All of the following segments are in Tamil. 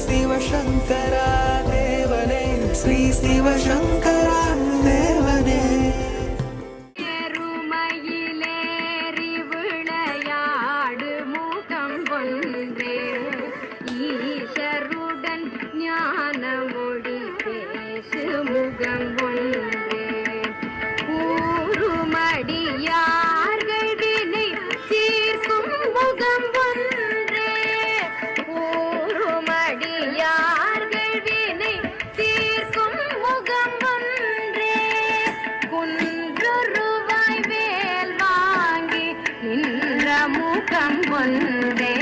சிவசங்கரா தேவனே ஸ்ரீ சிவசங்கரா தேவனே எருமையிலேறி விளையாடு முகம் ஒன்றே ஈசருடன் ஞான மொழி பேசு முகம் ஒன்றே கூறுமடியார்கள் வினை தீர்க்கும் முகம் ஒன்றே கூறுமடியார்கள் வினை தீர்க்கும் முகம் ஒன்றே குன்றுருவாய் வேல் வாங்கி நின்ற முகம் ஒன்றே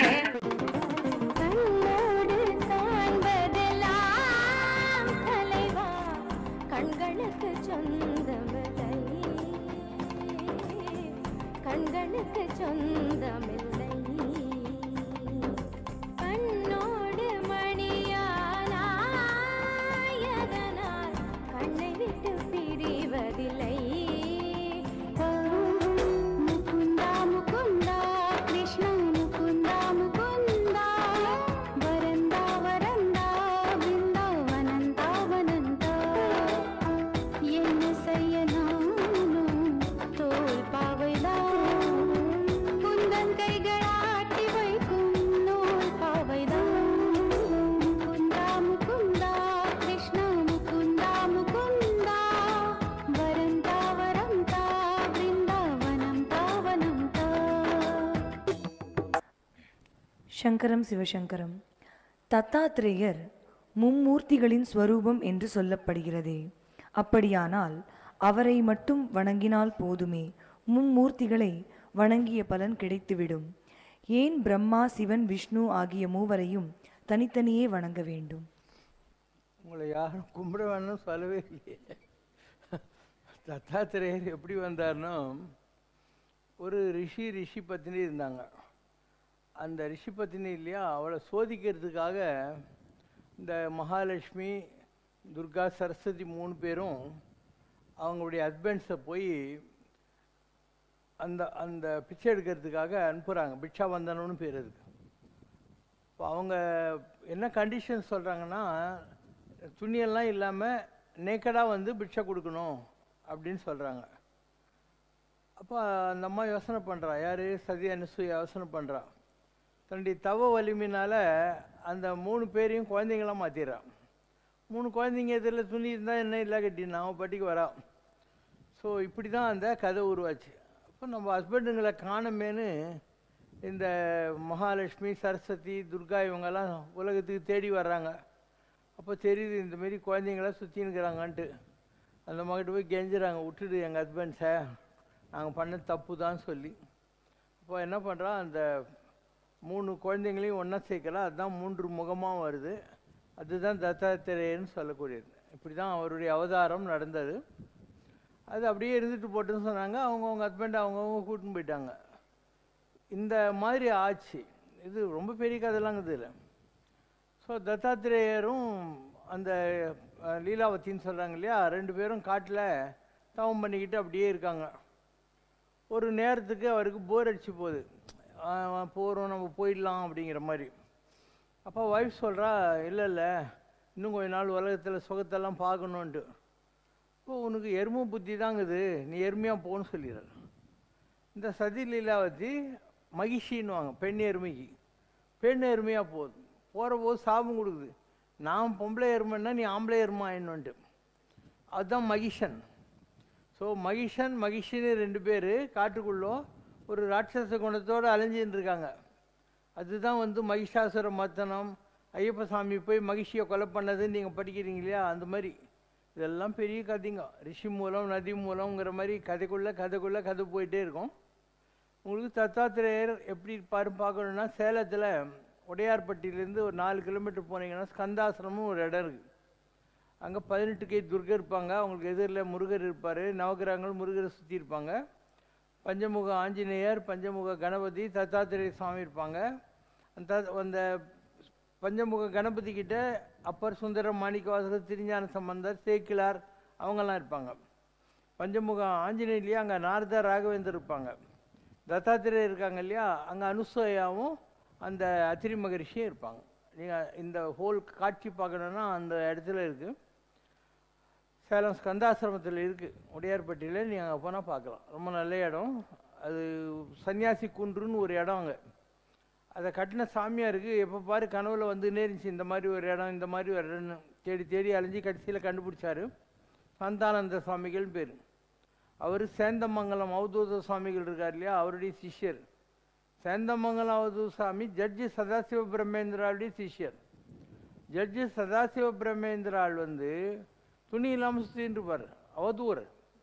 கண்ணோடு காண்பதெல்லாம் தலைவா கண்களுக்கு சொந்தமில்லை கண்களுக்கு சொந்தமில்லை கண்ணோடு மணியானாயதனால் கண்ணை விட்டு பிரிவதில்லை முகுந்தா முகுந்தா கிருஷ்ணா முகுந்தா முகுந்தா வரந்தா வரந்தா பிருந்தாவனந்தா வனந்தா என்ன செய்ய நானும் தோல் பாவைதான் குந்தன் கைகளாட்டி வைக்கும் நூல் பாவைதான் முகுந்தா முகுந்தா கிருஷ்ணா முகுந்தா முகுந்தா வரந்தா வரந்தா பிருந்தாவனம் தாவனம் தா சங்கரம் சிவசங்கரம் தத்தாத்ரேயர் மும்மூர்த்திகளின் ஸ்வரூபம் என்று சொல்லப்படுகிறதே அப்படியானால் அவரை மட்டும் வணங்கினால் போதுமே மும்மூர்த்திகளை வணங்கிய பலன் கிடைத்துவிடும் ஏன் பிரம்மா சிவன் விஷ்ணு ஆகிய மூவரையும் தனித்தனியே வணங்க வேண்டும் உங்களை யாரும் கும்பிட வேணும்னு சொல்லவே இல்லையே தத்தாத்திரேயர் எப்படி வந்தார்னா ஒரு ரிஷி ரிஷி பத்தினி இருந்தாங்க அந்த ரிஷி பத்தினி இல்லையா அவளை சோதிக்கிறதுக்காக இந்த மகாலட்சுமி துர்கா சரஸ்வதி மூணு பேரும் அவங்களுடைய ஹஸ்பண்ட்ஸை போய் அந்த அந்த பிச்சை எடுக்கிறதுக்காக அனுப்புகிறாங்க பிக்ஷா வந்தனம்னு பேர் அதுக்கு இப்போ அவங்க என்ன கண்டிஷன் சொல்கிறாங்கன்னா துணியெல்லாம் இல்லாமல் நேக்கடாக வந்து பிக்ஷை கொடுக்கணும் அப்படின்னு சொல்கிறாங்க அப்போ அந்த அம்மா யோசனை பண்ணுறா யார் சதி அனுசூய யோசனை பண்ணுறா தன்னுடைய தவ வலிமையினால் அந்த மூணு பேரையும் குழந்தைங்களாம் மாற்றிடுறா மூணு குழந்தைங்க இதில் துணி இருந்தால் என்ன இல்லை கட்டினா அவன் பாட்டிக்கு வரா ஸோ இப்படி தான் அந்த கதை உருவாச்சு அப்போ நம்ம ஹஸ்பண்டுங்களை காணமேன்னு இந்த மகாலட்சுமி சரஸ்வதி துர்கா இவங்கெல்லாம் உலகத்துக்கு தேடி வர்றாங்க அப்போ தெரியுது இந்த மாரி குழந்தைங்களாம் சுற்றினுக்கிறாங்கன்ட்டு அந்த மகிட்ட போய் கெஞ்சுறாங்க விட்டுடு எங்கள் ஹஸ்பண்ட்ஸை நாங்கள் பண்ண தப்பு தான் சொல்லி அப்போ என்ன பண்ணுறா அந்த மூணு குழந்தைங்களையும் ஒன்றா சேர்க்கலாம் அதுதான் மூன்று முகமாக வருது அதுதான் தத்தாத்திரேயன்னு சொல்லக்கூடியது இப்படி தான் அவருடைய அவதாரம் நடந்தது அது அப்படியே இருந்துட்டு போட்டுன்னு சொன்னாங்க அவங்கவுங்க ஹஸ்பண்ட் அவங்கவுங்க கூட்டின்னு போயிட்டாங்க இந்த மாதிரி ஆச்சு இது ரொம்ப பெரிய கதைலாங்குது இல்லை ஸோ தத்தாத்திரேயரும் அந்த அஹ், லீலாவதின்னு சொல்கிறாங்க இல்லையா ரெண்டு பேரும் காட்டில் தவம் பண்ணிக்கிட்டு அப்படியே இருக்காங்க ஒரு நேரத்துக்கு அவருக்கு போர் அடிச்சு போகுது போகிறோம் நம்ம போயிடலாம் அப்படிங்கிற மாதிரி அப்போ ஒய்ஃப் சொல்கிறா இல்லை இல்லை இன்னும் கொஞ்ச நாள் உலகத்தில் சுகத்தெல்லாம் பார்க்கணுன்ட்டு இப்போ உனக்கு எருமை புத்தி தாங்குது நீ எருமையாக போன்னு சொல்லிடுற இந்த சதி லீலாவதி மகிழ்ச்சின்னுவாங்க பெண் எருமைக்கு பெண் எருமையாக போகுது போகிற போது சாபம் கொடுக்குது நான் பொம்பளை எருமைன்னா நீ ஆம்பளை எருமை ஆயிடணுன்ட்டு அதுதான் மகிஷன் ஸோ மகிஷன் மகிஷின்னு ரெண்டு பேர் காட்டுக்குள்ளோ ஒரு ராட்சச குணத்தோடு அலைஞ்சின்னு இருக்காங்க அதுதான் வந்து மகிஷாசுர மர்த்தனம் ஐயப்ப சாமி போய் மகிழ்ச்சியை கொலை பண்ணது நீங்கள் படிக்கிறீங்க இல்லையா அந்த மாதிரி இதெல்லாம் பெரிய கதைங்க ரிஷி மூலம் நதி மூலம்ங்கிற மாதிரி கதைக்குள்ளே கதைக்குள்ளே கதை போயிட்டே இருக்கும் உங்களுக்கு தத்தாத்திரேயர் எப்படி பாரு பார்க்கணுன்னா சேலத்தில் உடையார்பட்டியிலேருந்து ஒரு நாலு கிலோமீட்டர் போனீங்கன்னா ஸ்கந்தாசிரமம் ஒரு இடம் இருக்குது அங்கே பதினெட்டு கை துர்கர் இருப்பாங்க அவங்களுக்கு எதிரில் முருகர் இருப்பார் நவகிரகங்கள் முருகரை சுற்றி இருப்பாங்க பஞ்சமுக ஆஞ்சநேயர் பஞ்சமுக கணபதி தத்தாத்திரேய சுவாமி இருப்பாங்க அந்த தத்- அந்த பஞ்சமுக கணபதி கிட்ட அப்பர் சுந்தரம் மாணிக்கவாசகர் திருஞான சம்பந்தர் சேக்கிலார் அவங்கெல்லாம் இருப்பாங்க பஞ்சமுக ஆஞ்சநேயர்லேயே அங்கே நாரதா ராகவேந்தர் இருப்பாங்க தத்தாத்திரேயர் இருக்காங்க இல்லையா அங்கே அனுசூயாவும் அந்த அத்திரி மகரிஷியும் இருப்பாங்க நீங்கள் இந்த ஹோல் காட்சி பார்க்கணுன்னா அந்த இடத்துல இருக்குது சேலம் ஸ்கந்தாசிரமத்தில் இருக்குது உடையார்பட்டியில் நீங்கள் அங்கே போனால் பார்க்கலாம் ரொம்ப நல்ல இடம் அது சன்னியாசி குன்றுன்னு ஒரு இடம் அங்கே அதை கட்டின சாமியாருக்கு எப்போ பாரு கனவுல வந்து இருந்துச்சு இந்த மாதிரி ஒரு இடம் இந்த மாதிரி ஒரு இடம்னு தேடி தேடி அலைஞ்சு கடைசியில் கண்டுபிடிச்சாரு சந்தானந்த சுவாமிகள் பேர் அவர் சேந்தமங்கலம் அவதூத சுவாமிகள் இருக்கார் இல்லையா அவருடைய சிஷ்யர் சேந்தமங்கலம் அவதூத சுவாமி ஜட்ஜி சதாசிவ பிரம்மேந்திராவுடைய சிஷ்யர் ஜட்ஜி சதாசிவ பிரம்மேந்திராள் வந்து துணி இல்லாமல் சுற்றின்னு இருப்பார் அவதூர்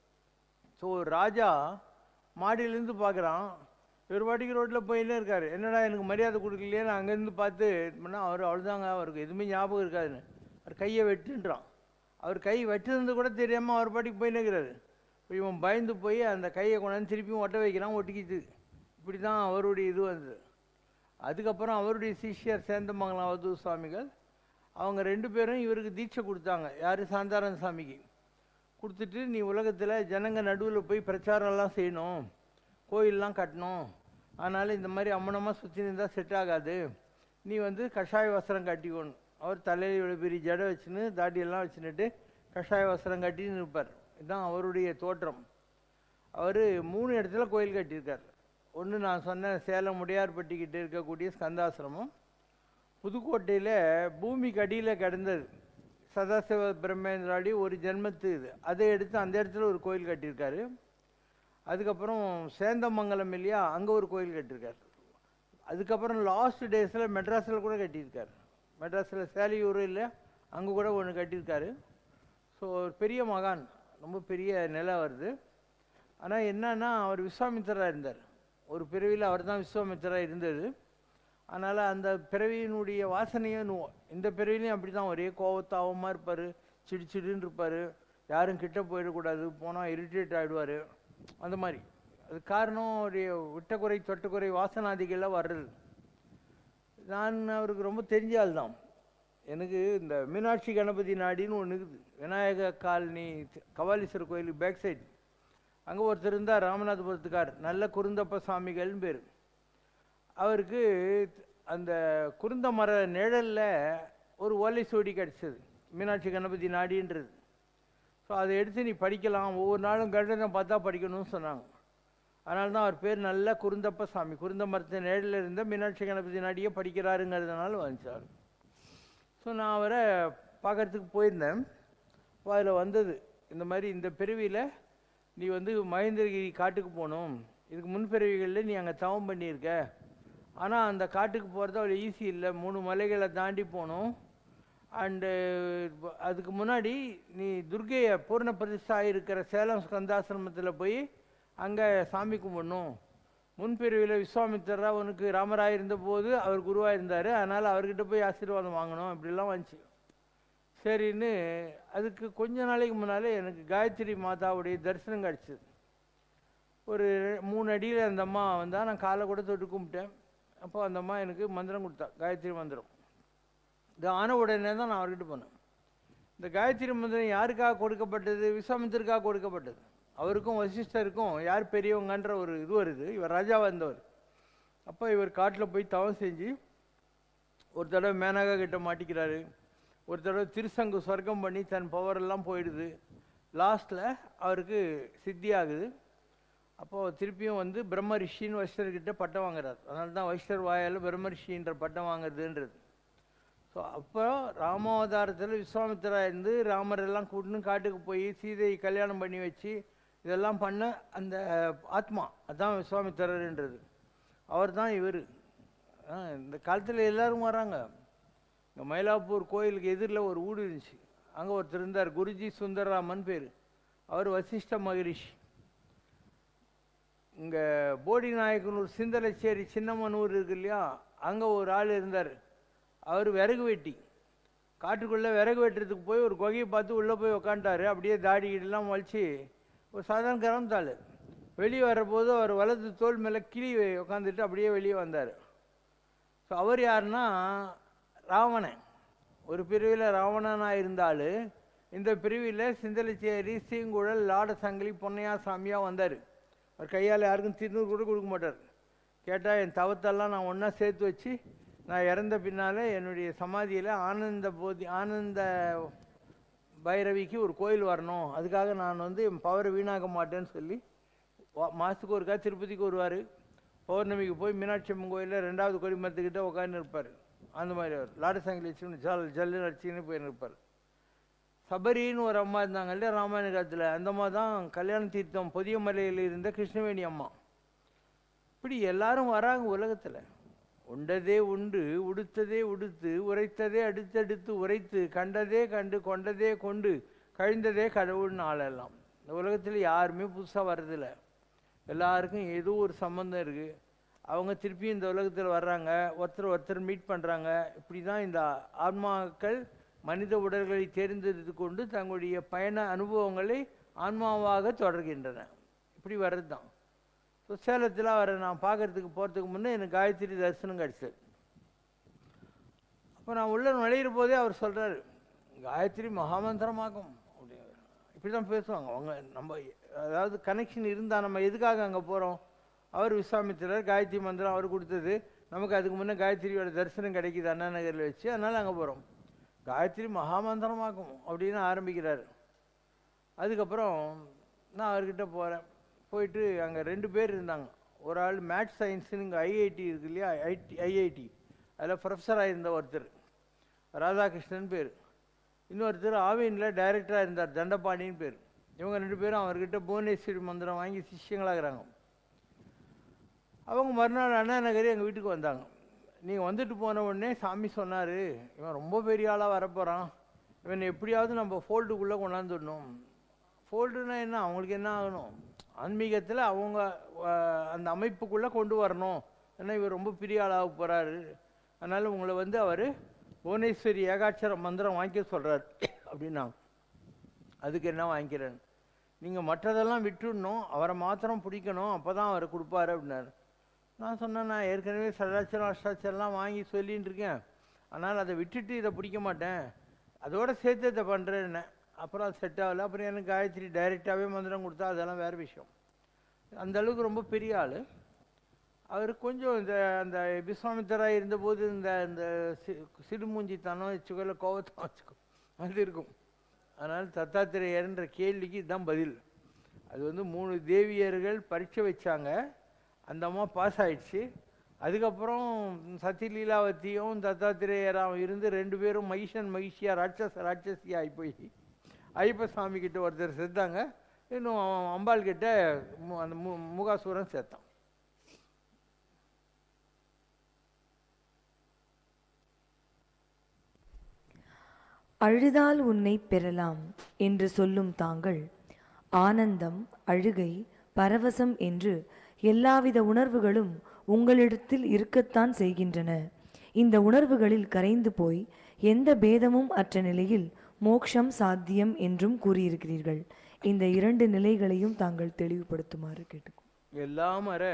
ஸோ ராஜா மாடியிலேருந்து பார்க்குறான் இவர் பாட்டிக்கு ரோட்டில் போயின்னே இருக்காரு என்னடா எனக்கு மரியாதை கொடுக்கலையே நான் அங்கேருந்து பார்த்து பண்ணால் அவர் அவ்வளோதாங்க அவருக்கு எதுவுமே ஞாபகம் இருக்காதுன்னு அவர் கையை வெட்டுன்றான் அவர் கை வெட்டிருந்து கூட தெரியாமல் அவர் பாட்டிக்கு போயின்னே இருக்கிறாரு இப்போ இவன் பயந்து போய் அந்த கையை கொண்டாந்து திருப்பியும் ஒட்ட வைக்கிறான் ஒட்டிக்கிச்சு இப்படி தான் அவருடைய இது வந்தது அதுக்கப்புறம் அவருடைய சிஷ்யர் சேந்தமங்கலம் அவதூர் சுவாமிகள் அவங்க ரெண்டு பேரும் இவருக்கு தீட்சை கொடுத்தாங்க யார் சாந்தாரன் சாமிக்கு கொடுத்துட்டு நீ உலகத்தில் ஜனங்க நடுவில் போய் பிரச்சாரம்லாம் செய்யணும் கோயிலெலாம் கட்டணும் அதனால் இந்த மாதிரி அம்மனமாக சுற்றி இருந்தால் செட் ஆகாது நீ வந்து கஷாய வஸ்திரம் கட்டிக்கணும் அவர் தலையில் இவ்வளோ பெரிய ஜடை வச்சுன்னு தாடியெல்லாம் வச்சுன்னுட்டு கஷாய வஸ்திரம் கட்டின்னு இருப்பார் இதுதான் அவருடைய தோற்றம் அவர் மூணு இடத்துல கோயில் கட்டியிருக்கார் ஒன்று நான் சொன்ன சேலம் முடையார்பட்டிக்கிட்ட இருக்கக்கூடிய ஸ்கந்தாசிரமம் புதுக்கோட்டையில் பூமிக்கு அடியில் கிடந்தது சதாசிவ பிரம்மேந்திராடி ஒரு ஜென்மத்து இது அதை எடுத்து அந்த இடத்துல ஒரு கோயில் கட்டியிருக்காரு அதுக்கப்புறம் சேந்தமங்கலம் இல்லையா அங்கே ஒரு கோயில் கட்டியிருக்காரு அதுக்கப்புறம் லாஸ்ட் டேஸில் மெட்ராஸில் கூட கட்டியிருக்காரு மெட்ராஸில் சேலியூர் இல்லை அங்கே கூட ஒன்று கட்டியிருக்காரு ஸோ ஒரு பெரிய மகான் ரொம்ப பெரிய நிலை வருது ஆனால் என்னன்னா அவர் விஸ்வாமித்திரராக இருந்தார் ஒரு பிறவியில் அவர் தான் விஸ்வாமித்திரராக இருந்தது அதனால் அந்த பிறவியினுடைய வாசனையும் நு- இந்த பிறவிலையும் அப்படி தான் ஒரே கோவத்தாவமாக இருப்பார் சிடு சிடுன்னு இருப்பார் யாரும் கிட்ட போயிடக்கூடாது போனால் இரிட்டேட் ஆகிடுவார் அந்த மாதிரி அது காரணம் அவருடைய விட்டக்குறை தொட்டக்குறை வாசனாதிகள்லாம் வர்றது நான் அவருக்கு ரொம்ப தெரிஞ்ச ஆள் தான் எனக்கு இந்த மீனாட்சி கணபதி நாடின்னு ஒன்று இருக்குது விநாயக காலனி கபாலீஸ்வரர் கோயிலுக்கு பேக் சைடு அங்கே ஒருத்தர் இருந்தார் ராமநாதபுரத்துக்கார் நல்ல குருந்தப்ப சாமிகள்னு பேர் அவருக்கு அந்த குருந்த மர நிழலில் ஒரு ஓலை சுவடி கிடச்சிது மீனாட்சி கணபதி நாடின்றது ஸோ அதை எடுத்து நீ படிக்கலாம் ஒவ்வொரு நாளும் கண்டனை பார்த்தா படிக்கணும்னு சொன்னாங்க அதனால தான் அவர் பேர் நல்ல குருந்தப்ப சாமி குருந்த மரத்து நிழலில் இருந்த மீனாட்சி கணபதி நாடியே படிக்கிறாருங்கிறதுனால வந்துச்சார் ஸோ நான் அவரை பார்க்கறதுக்கு போயிருந்தேன் அப்போ அதில் வந்தது இந்த மாதிரி இந்த பிறவியில் நீ வந்து மகேந்திரகிரி காட்டுக்கு போகணும் இதுக்கு முன் பிறவிகளில் நீ அங்கே தவம் பண்ணியிருக்க ஆனால் அந்த காட்டுக்கு போகிறது அவ்வளோ ஈஸி இல்லை மூணு மலைகளை தாண்டி போகணும் அண்டு அதுக்கு முன்னாடி நீ துர்க்கையை பூர்ண பிரதிஷ்டா இருக்கிற சேலம் ஸ்கந்தாசிரமத்தில் போய் அங்கே சாமி கும்பிடணும் முன்பிரிவில் விஸ்வாமித்திரரா உனக்கு ராமராய் இருந்தபோது அவர் குருவாக இருந்தார் அதனால் அவர்கிட்ட போய் ஆசீர்வாதம் வாங்கணும் இப்படிலாம் வந்துச்சு சரின்னு அதுக்கு கொஞ்ச நாளைக்கு முன்னாலே எனக்கு காயத்ரி மாதாவுடைய தரிசனம் கிடச்சிது ஒரு மூணு அடியில் அந்த அம்மா வந்தால் நான் காலை கூட தொட்டு கும்பிட்டேன் அப்போ அந்த அம்மா எனக்கு மந்திரம் கொடுத்தா காயத்ரி மந்திரம் இது ஆன உடனே தான் நான் அவர்கிட்ட போனேன் இந்த காயத்ரி மந்திரம் யாருக்காக கொடுக்கப்பட்டது விஸ்வாமித்திற்காக கொடுக்கப்பட்டது அவருக்கும் வசிஷ்டருக்கும் யார் பெரியவங்கன்ற ஒரு இது வருது இவர் ராஜாவாக இருந்தவர் அப்போ இவர் காட்டில் போய் தவம் செஞ்சு ஒரு தடவை மேனகா கிட்ட மாட்டிக்கிறாரு ஒரு தடவை திருசங்கு சொர்க்கம் பண்ணி தன் பவர் எல்லாம் போயிடுது லாஸ்ட்டில் அவருக்கு சித்தி ஆகுது அப்போது திருப்பியும் வந்து பிரம்ம ரிஷின்னு வைஷ்ணர்கிட்ட பட்டம் வாங்குறார் அதனால தான் வைஷ்ணர் வாயால் பிரம்ம ரிஷின்ற பட்டம் வாங்குறதுன்றது ஸோ அப்போ ராமாவதாரத்தில் விஸ்வாமித்திரா இருந்து ராமர் எல்லாம் கூட்டின்னு காட்டுக்கு போய் சீதையை கல்யாணம் பண்ணி வச்சு இதெல்லாம் பண்ண அந்த ஆத்மா அதான் விஸ்வாமித்திரர்ன்றது அவர் தான் இவர் இந்த காலத்தில் எல்லாரும் வராங்க இங்கே மயிலாப்பூர் கோயிலுக்கு எதிரில் ஒரு வீடு இருந்துச்சு அங்கே ஒருத்தர் இருந்தார் குருஜி சுந்தரராமன் பேர் அவர் வசிஷ்ட மகரிஷி இங்கே போடி நாயக்கனூர் சிந்தலச்சேரி சின்னமனூர் இருக்கு இல்லையா அங்கே ஒரு ஆள் இருந்தார் அவர் விறகு வெட்டி காட்டுக்குள்ளே விறகு வெட்டுறதுக்கு போய் ஒரு குகையை பார்த்து உள்ளே போய் உக்காண்டாரு அப்படியே தாடி கீடெல்லாம் வலிச்சு ஒரு சாதாரண கிராமத்தாள் வெளியே வரபோது அவர் வலது தோல் மேலே கிளி உட்காந்துட்டு அப்படியே வெளியே வந்தார் ஸோ அவர் யாருன்னா ராவணன் ஒரு பிரிவில் ராவணனாக இருந்தால் இந்த பிரிவில் சிந்தலச்சேரி சீங்குழல் லாட சங்கிலி பொன்னையா சாமியாக வந்தார் அவர் கையால் யாருக்கும் திருநூறு கூட கொடுக்க மாட்டார் கேட்டால் என் தவத்தெல்லாம் நான் ஒன்றா சேர்த்து வச்சு நான் இறந்த பின்னால் என்னுடைய சமாதியில் ஆனந்த போதி ஆனந்த பைரவிக்கு ஒரு கோயில் வரணும் அதுக்காக நான் வந்து என் பவரை வீணாக்க மாட்டேன்னு சொல்லி வா- மாசத்துக்கு ஒருக்கா திருப்பதிக்கு வருவார் பௌர்ணமிக்கு போய் மீனாட்சி அம்மன் கோயிலில் ரெண்டாவது கொடிமரத்துக்கிட்ட உட்காந்து இருப்பார் அந்த மாதிரி அவர் லாடு சங்கிலி வச்சுன்னு ஜல் ஜல்லு அடிச்சுன்னு போய் இருப்பார் சபரின்னு ஒரு அம்மா இருந்தாங்க இல்லையா ராமாயண காலத்தில் அந்த அம்மா தான் கல்யாண தீர்த்தம் பொதிய மலையில் இருந்த கிருஷ்ணவேணி அம்மா இப்படி எல்லாரும் வராங்க உலகத்தில் உண்டதே உண்டு உடுத்ததே உடுத்து உரைத்ததே அடுத்தடுத்து உரைத்து கண்டதே கண்டு கொண்டதே கொண்டு கழிந்ததே கடவுள்னு ஆளெல்லாம் இந்த உலகத்தில் யாருமே புதுசாக வர்றதில்ல எல்லாருக்கும் ஏதோ ஒரு சம்பந்தம் இருக்குது அவங்க திருப்பி இந்த உலகத்தில் வர்றாங்க ஒருத்தர் ஒருத்தர் மீட் பண்ணுறாங்க இப்படி தான் இந்த ஆன்மாக்கள் மனித உடல்களை தேர்ந்தெடுத்து கொண்டு தங்களுடைய பயண அனுபவங்களை ஆன்மாவாக தொடர்கின்றன இப்படி வர்றது தான் ஸோ சேலத்தில் அவரை நான் பார்க்கறதுக்கு போகிறதுக்கு முன்னே எனக்கு காயத்ரி தரிசனம் கிடச்சது அப்போ நான் உள்ள நுழையிற போதே அவர் சொல்கிறாரு காயத்ரி மகாமந்திரமாகும் அப்படிங்கிறாரு இப்படி தான் பேசுவாங்க அவங்க நம்ம அதாவது கனெக்ஷன் இருந்தால் நம்ம எதுக்காக அங்கே போகிறோம் அவர் விஸ்வாமித்திரர் காயத்ரி மந்திரம் அவர் கொடுத்தது நமக்கு அதுக்கு முன்னே காயத்ரியோட தரிசனம் கிடைக்குது அண்ணா நகரில் வச்சு அதனால் அங்கே போகிறோம் காயத்ரி மகாமந்திரமாக்கும் அப்படின்னு ஆரம்பிக்கிறார் அதுக்கப்புறம் நான் அவர்கிட்ட போகிறேன் போயிட்டு அங்கே ரெண்டு பேர் இருந்தாங்க ஒரு ஆள் மேத்ஸ் சயின்ஸுன்னு இங்கே ஐஐடி இருக்கு இல்லையா ஐடி ஐஐடி அதில் ப்ரொஃபஸராக இருந்த ஒருத்தர் ராதாகிருஷ்ணன் பேர் இன்னொருத்தர் ஆவினில் டைரக்டராக இருந்தார் தண்டபாணின்னு பேர் இவங்க ரெண்டு பேரும் அவர்கிட்ட புவனேஸ்வரி மந்திரம் வாங்கி சிஷ்யங்களாகிறாங்க அவங்க மறுநாள் அண்ணா நகரி எங்கள் வீட்டுக்கு வந்தாங்க நீங்கள் வந்துட்டு போன உடனே சாமி சொன்னார் இவன் ரொம்ப பெரிய ஆளாக வரப்போகிறான் இவனை எப்படியாவது நம்ம ஃபோல்டுக்குள்ளே கொண்டாந்துடணும் ஃபோல்டுனா என்ன அவங்களுக்கு என்ன ஆகணும் ஆன்மீகத்தில் அவங்க அஹ், அந்த அமைப்புக்குள்ளே கொண்டு வரணும் ஏன்னா இவர் ரொம்ப பெரிய ஆளாக போகிறாரு அதனால் உங்களை வந்து அவர் புவனேஸ்வரி ஏகாட்சர மந்திரம் வாங்கிக்க சொல்கிறார் அப்படின்னாங்க அதுக்கு என்ன வாங்கிக்கிறேன் நீங்கள் மற்றதெல்லாம் விட்டுடணும் அவரை மாத்திரம் பிடிக்கணும் அப்போ தான் அவர் கொடுப்பாரு அப்படின்னாரு நான் சொன்னேன் நான் ஏற்கனவே சதாச்சரம் அஷ்டாச்சரம்லாம் வாங்கி சொல்லின்னு இருக்கேன் ஆனால் அதை விட்டுட்டு இதை பிடிக்க மாட்டேன் அதோட சேர்த்து இதை பண்ணுறேன்னு அப்புறம் அது செட் ஆகலை அப்புறம் எனக்கு காயத்ரி டைரெக்டாகவே மந்திரம் கொடுத்தா அதெல்லாம் வேறு விஷயம் அந்த அளவுக்கு ரொம்ப பெரிய ஆள் அவர் கொஞ்சம் இந்த அந்த விஸ்வாமித்தராக இருந்தபோது இந்த இந்த சி சிடுமூஞ்சித்தனம் வச்சுக்கோ இல்லை கோவத்தம் வச்சுக்கோ அது இருக்கும் அதனால் தத்தாத்திரேயர்ன்ற கேள்விக்கு இதுதான் பதில் அது வந்து மூணு தேவியர்கள் பரீட்சை வச்சாங்க அந்த அம்மா பாஸ் ஆயிடுச்சு அதுக்கப்புறம் சத்திலீலாவதியும் தத்தாத்திரேயராகவும் இருந்து ரெண்டு பேரும் மகிஷன் மகிஷியா ராட்சச ராட்சசியா ஆகி போய் ஐயப்ப சாமி கிட்ட ஒருத்தர் செத்தாங்க இன்னும் அவன் அம்பாள் கிட்ட மு- அந்த மு முகாசூரன் சேர்த்தான் அழுதால் உன்னை பெறலாம் என்று சொல்லும் தாங்கள் ஆனந்தம் அழுகை பரவசம் என்று எல்லாவித உணர்வுகளும் உங்களிடத்தில் இருக்கத்தான் செய்கின்றன இந்த உணர்வுகளில் கரைந்து போய் எந்த பேதமும் அற்ற நிலையில் மோக்ஷம் சாத்தியம் என்றும் கூறியிருக்கிறீர்கள் இந்த இரண்டு நிலைகளையும் தாங்கள் தெளிவுபடுத்துமாறு கேட்டுக்கோ எல்லாம் அற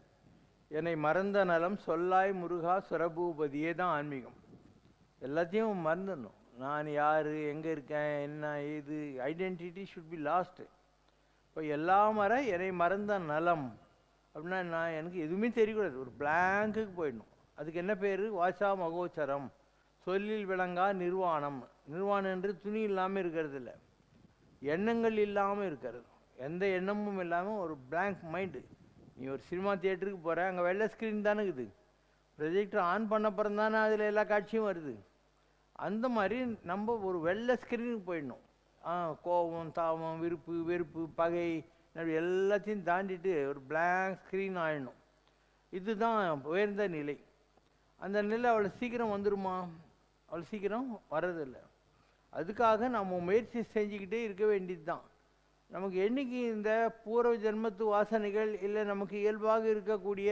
என்னை மறந்த நலம் சொல்லாய் முருகா சுரபூபதியே தான் ஆன்மீகம் எல்லாத்தையும் மறந்துடணும் நான் யார் எங்கே இருக்கேன் என்ன ஏது ஐடென்டிட்டி ஷுட் பி லாஸ்ட்டு இப்போ எல்லாம் அற என்னை மறந்த நலம் அப்படின்னா நான் எனக்கு எதுவுமே தெரியக்கூடாது ஒரு பிளாங்குக்கு போயிடணும் அதுக்கு என்ன பேர் வாசா மகோச்சரம் சொல்லில் விளங்கா நிர்வாணம் நிர்வாணம் என்று துணி இல்லாமல் இருக்கிறது இல்லை எண்ணங்கள் இல்லாமல் இருக்கிறது எந்த எண்ணமும் இல்லாமல் ஒரு blank மைண்டு நீ ஒரு சினிமா தியேட்டருக்கு போகிற அங்கே வெள்ளை ஸ்க்ரீன் தானே இருக்குது ப்ரொஜெக்டர் ஆன் பண்ண அப்புறம் தானே அதில் எல்லா காட்சியும் வருது அந்த மாதிரி நம்ம ஒரு வெள்ளை ஸ்க்ரீனுக்கு போயிடணும் ஆ கோபம் தாபம் விருப்பு வெறுப்பு பகை அப்படி எல்லாத்தையும் தாண்டிட்டு ஒரு blank ஸ்க்ரீன் ஆயிடணும் இதுதான் உயர்ந்த நிலை அந்த நிலை அவ்வளோ சீக்கிரம் வந்துருமா அவ்வளோ சீக்கிரம் வர்றதில்லை அதுக்காக நம்ம முயற்சி செஞ்சுக்கிட்டே இருக்க வேண்டியது தான் நமக்கு என்னைக்கு இந்த பூர்வ ஜென்மத்து வாசனைகள் இல்லை நமக்கு இயல்பாக இருக்கக்கூடிய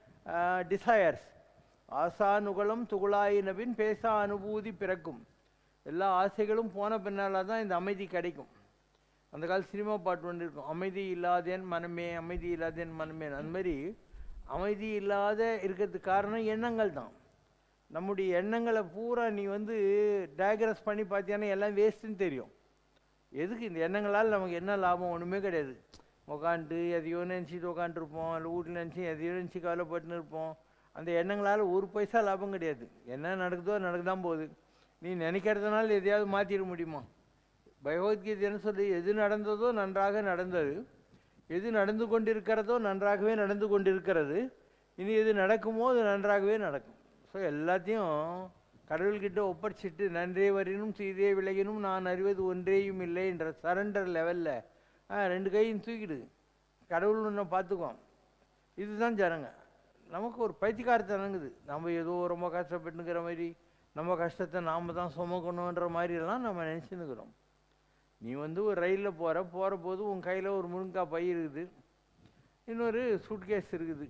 டிசையர்ஸ் ஆசா நுகலம் துகுளாயினபின் பேசா அனுபூதி பிறக்கும் எல்லா ஆசைகளும் போன பின்னால் தான் இந்த அமைதி கிடைக்கும் அந்த கால சினிமா பாட்டு ஒன்று இருக்கும் அமைதி இல்லாதேன் மனமே அமைதி இல்லாதேன் மனமே அந்த மாதிரி அமைதி இல்லாத இருக்கிறதுக்கு காரணம் எண்ணங்கள் தான் நம்முடைய எண்ணங்களை பூரா நீ வந்து டயக்ரஸ் பண்ணி பார்த்தியானா எல்லாம் வேஸ்ட்டுன்னு தெரியும் எதுக்கு இந்த எண்ணங்களால் நமக்கு என்ன லாபம் ஒன்றுமே கிடையாது உக்காந்துட்டு எதையோ நினச்சிட்டு உக்காந்துருப்போம் இல்லை வீட்டில் நினச்சி எதையோ நினச்சி கவலைப்பட்டுன்னு இருப்போம் அந்த எண்ணங்களால் ஒரு பைசா லாபம் கிடையாது என்ன நடக்குதோ நடக்குதான் போகுது நீ நினைக்கிறதுனால எதையாவது மாற்றிட முடியுமா பகவத்கீதை என்ன சொல்லி எது நடந்ததோ நன்றாக நடந்தது எது நடந்து கொண்டிருக்கிறதோ நன்றாகவே நடந்து கொண்டிருக்கிறது இனி எது நடக்குமோ அது நன்றாகவே நடக்கும் ஸோ எல்லாத்தையும் கடவுள்கிட்ட ஒப்படைச்சிட்டு நன்றே வரினும் சீதே விலகினும் நான் அறிவது ஒன்றேயும் இல்லை என்ற சரண்டர் லெவலில் ரெண்டு கையும் தூக்கிடு கடவுள் ஒன்று பார்த்துக்குவோம் இதுதான் ஜனங்க நமக்கு ஒரு பைத்தியக்காரத்தனங்குது நம்ம ஏதோ ரொம்ப கஷ்டப்பட்டுங்கிற மாதிரி நம்ம கஷ்டத்தை நாம் தான் சுமக்கணுன்ற மாதிரியெல்லாம் நம்ம நினச்சின்னுக்கிறோம் நீ வந்து ஒரு ரயிலில் போகிற போகிற போது உன் கையில் ஒரு முருங்கைக்காய் பை இருக்குது இன்னொரு சூட்கேஸ் இருக்குது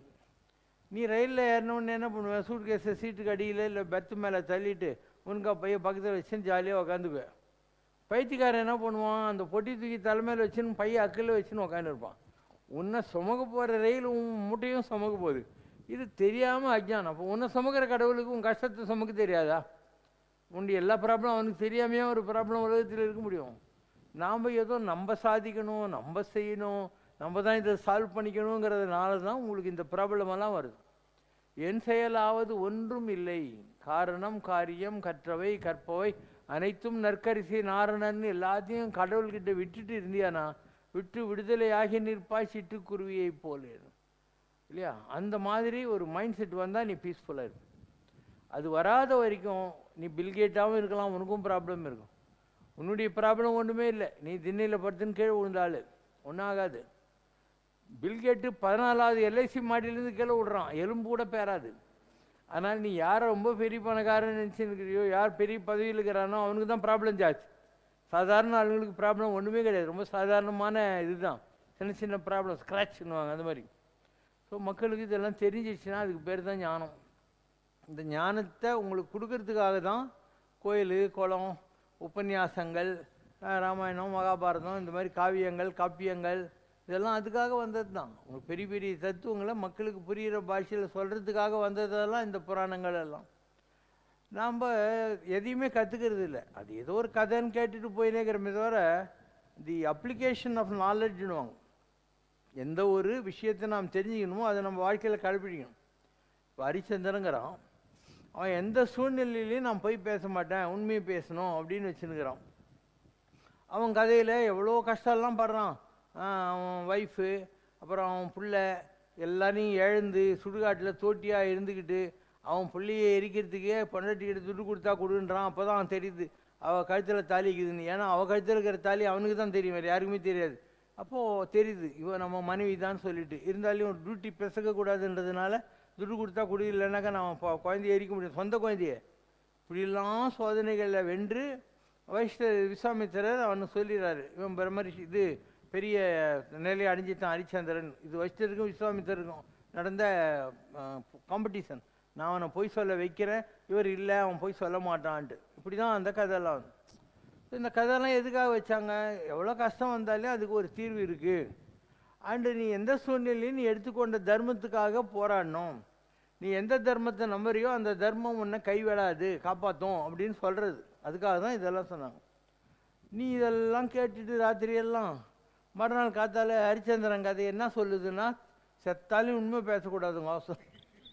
நீ ரயிலில் ஏறினோடனே என்ன பண்ணுவ சூட்கேஸை சீட்டுக்கு அடியில் இல்லை பெர்த்து மேலே தள்ளிட்டு முருங்கைக்காய் பையை பக்கத்தில் வச்சுன்னு ஜாலியாக உக்காந்துக்குவேன் பைத்தியக்காரன் என்ன பண்ணுவான் அந்த பொட்டி தூக்கி தலைமையில் வச்சுன்னு பையை அக்கில் வச்சுன்னு உக்காந்துருப்பான் உன்னை சுமக்க போகிற ரயில் உன் மூட்டையும் சுமக்க போகுது இது தெரியாமல் அஜ்ஞானம் அப்போ உன்னை சுமக்கிற கடவுளுக்கு உன் கஷ்டத்தை சுமக்க தெரியாதா உண்டு எல்லா ப்ராப்ளம் அவனுக்கு தெரியாமையே ஒரு ப்ராப்ளம் உலகத்தில் இருக்க முடியும் நாம் ஏதோ நம்ம சாதிக்கணும் நம்ம செய்யணும் நம்ம தான் இதை சால்வ் பண்ணிக்கணுங்கிறதுனால தான் உங்களுக்கு இந்த ப்ராப்ளமெல்லாம் வருது என் செயலாவது ஒன்றும் இல்லை காரணம் காரியம் கற்றவை கற்பவை அனைத்தும் நற்கரிசி நாரணன் எல்லாத்தையும் கடவுள்கிட்ட விட்டுட்டு இருந்தியானா விட்டு விடுதலையாகி நிற்பாய் சிட்டுக்குருவியை போல இல்லையா அந்த மாதிரி ஒரு மைண்ட் செட் வந்தால் நீ பீஸ்ஃபுல்லாக இருக்கும் அது வராத வரைக்கும் நீ பில்கேட்டாகவும் இருக்கலாம் உனக்கும் ப்ராப்ளம் இருக்கும் உன்னுடைய ப்ராப்ளம் ஒன்றுமே இல்லை நீ திண்ணையில் படுத்துன்னு கீழே விழுந்தாள் ஒன்றும் ஆகாது பில்கேட்டு பதினாலாவது எல்ஐசி மாடியிலேருந்து கீழே விடுறான் எலும்பு கூட பேராது ஆனால் நீ யாரை ரொம்ப பெரிய பணக்காரன் நினச்சிருக்கிறியோ யார் பெரிய பதவியில் இருக்கிறானோ அவனுக்கு தான் ப்ராப்ளம் ஜாஸ்தி சாதாரண ஆளுங்களுக்கு ப்ராப்ளம் ஒன்றுமே கிடையாது ரொம்ப சாதாரணமான இதுதான் சின்ன சின்ன ப்ராப்ளம் ஸ்க்ராட்ச்னுவாங்க அந்த மாதிரி ஸோ மக்களுக்கு இதெல்லாம் தெரிஞ்சிச்சுன்னா அதுக்கு பேர் தான் ஞானம் இந்த ஞானத்தை உங்களுக்கு கொடுக்கறதுக்காக தான் கோயில் குளம் உபன்யாசங்கள் அஹ், ராமாயணம் மகாபாரதம் இந்த மாதிரி காவியங்கள் காப்பியங்கள் இதெல்லாம் அதுக்காக வந்தது தான் உங்களுக்கு பெரிய பெரிய தத்துவங்களை மக்களுக்கு புரிகிற பாஷையில் சொல்கிறதுக்காக வந்ததெல்லாம் இந்த புராணங்கள் எல்லாம் நாம் எதையுமே கற்றுக்கிறது இல்லை அது ஏதோ ஒரு கதைன்னு கேட்டுட்டு போயினேங்கிறமே தவிர தி அப்ளிகேஷன் ஆஃப் நாலெட்ஜுன்னுவாங்க எந்த ஒரு விஷயத்தை நாம் தெரிஞ்சுக்கணுமோ அதை நம்ம வாழ்க்கையில் கடைப்பிடிக்கணும் இப்போ ஹரிச்சந்திரங்கிறான் அவன் எந்த சூழ்நிலையிலையும் நான் போய் பேச மாட்டேன் உண்மையை பேசணும் அப்படின்னு வச்சுன்னுக்கிறான் அவன் கதையில் எவ்வளோ கஷ்டம்லாம் படுறான் ஆஹ் அவன் ஒய்ஃபு அப்புறம் அவன் புள்ள எல்லாரையும் இழந்து சுடுகாட்டில் தோட்டியாக இருந்துக்கிட்டு அவன் புள்ளையை எரிக்கிறதுக்கே பொண்டாட்டிக்கிட்ட துட்டு கொடுத்தா கொடுன்றான் அப்போ தான் அவன் தெரியுது அவள் கழுத்தில் தாலி இருக்குதுன்னு ஏன்னா அவள் கழுத்தில் இருக்கிற தாலி அவனுக்கு தான் தெரியும் வேறு யாருக்குமே தெரியாது அப்போது தெரியுது இவன் நம்ம மனைவி தான் சொல்லிட்டு இருந்தாலும் டியூட்டி பிசக்கக்கூடாதுன்றதுனால துட்டு கொடுத்தா கொடு இல்லைனாக்கா நான் பொ- குழந்தைய எரிக்க முடியும் சொந்த குழந்தைய இப்படிலாம் சோதனைகளில் வென்று வைஷ்ண விஸ்வாமித்திரர் அவனு சொல்லிடுறாரு இவன் பிரம்மரிஷி இது பெரிய நிலையை அடைஞ்சிட்டான் ஹரிச்சந்திரன் இது வைஷ்ணருக்கும் விஸ்வாமித்திரருக்கும் நடந்த காம்படிஷன் நான் அவனை பொய் சொல்ல வைக்கிறேன் இவர் இல்லை அவன் பொய் சொல்ல மாட்டான்ட்டு இப்படி தான் அந்த கதையெல்லாம் வந்து இந்த கதையெல்லாம் எதுக்காக வச்சாங்க எவ்வளோ கஷ்டம் வந்தாலும் அதுக்கு ஒரு தீர்வு இருக்குது அண்டு நீ எந்த சூழ்நிலையும் நீ எடுத்துக்கொண்ட தர்மத்துக்காக போராடணும் நீ எந்த தர்மத்தை நம்புறியோ அந்த தர்மம் உன்னை கைவிடாது காப்பாற்றும் அப்படின்னு சொல்கிறது அதுக்காக தான் இதெல்லாம் சொன்னாங்க நீ இதெல்லாம் கேட்டுட்டு ராத்திரியெல்லாம் மறுநாள் காத்தால ஹரிச்சந்திரன் கதை என்ன சொல்லுதுன்னா செத்தாலும் உண்மை பேசக்கூடாதுங்க அவசரம்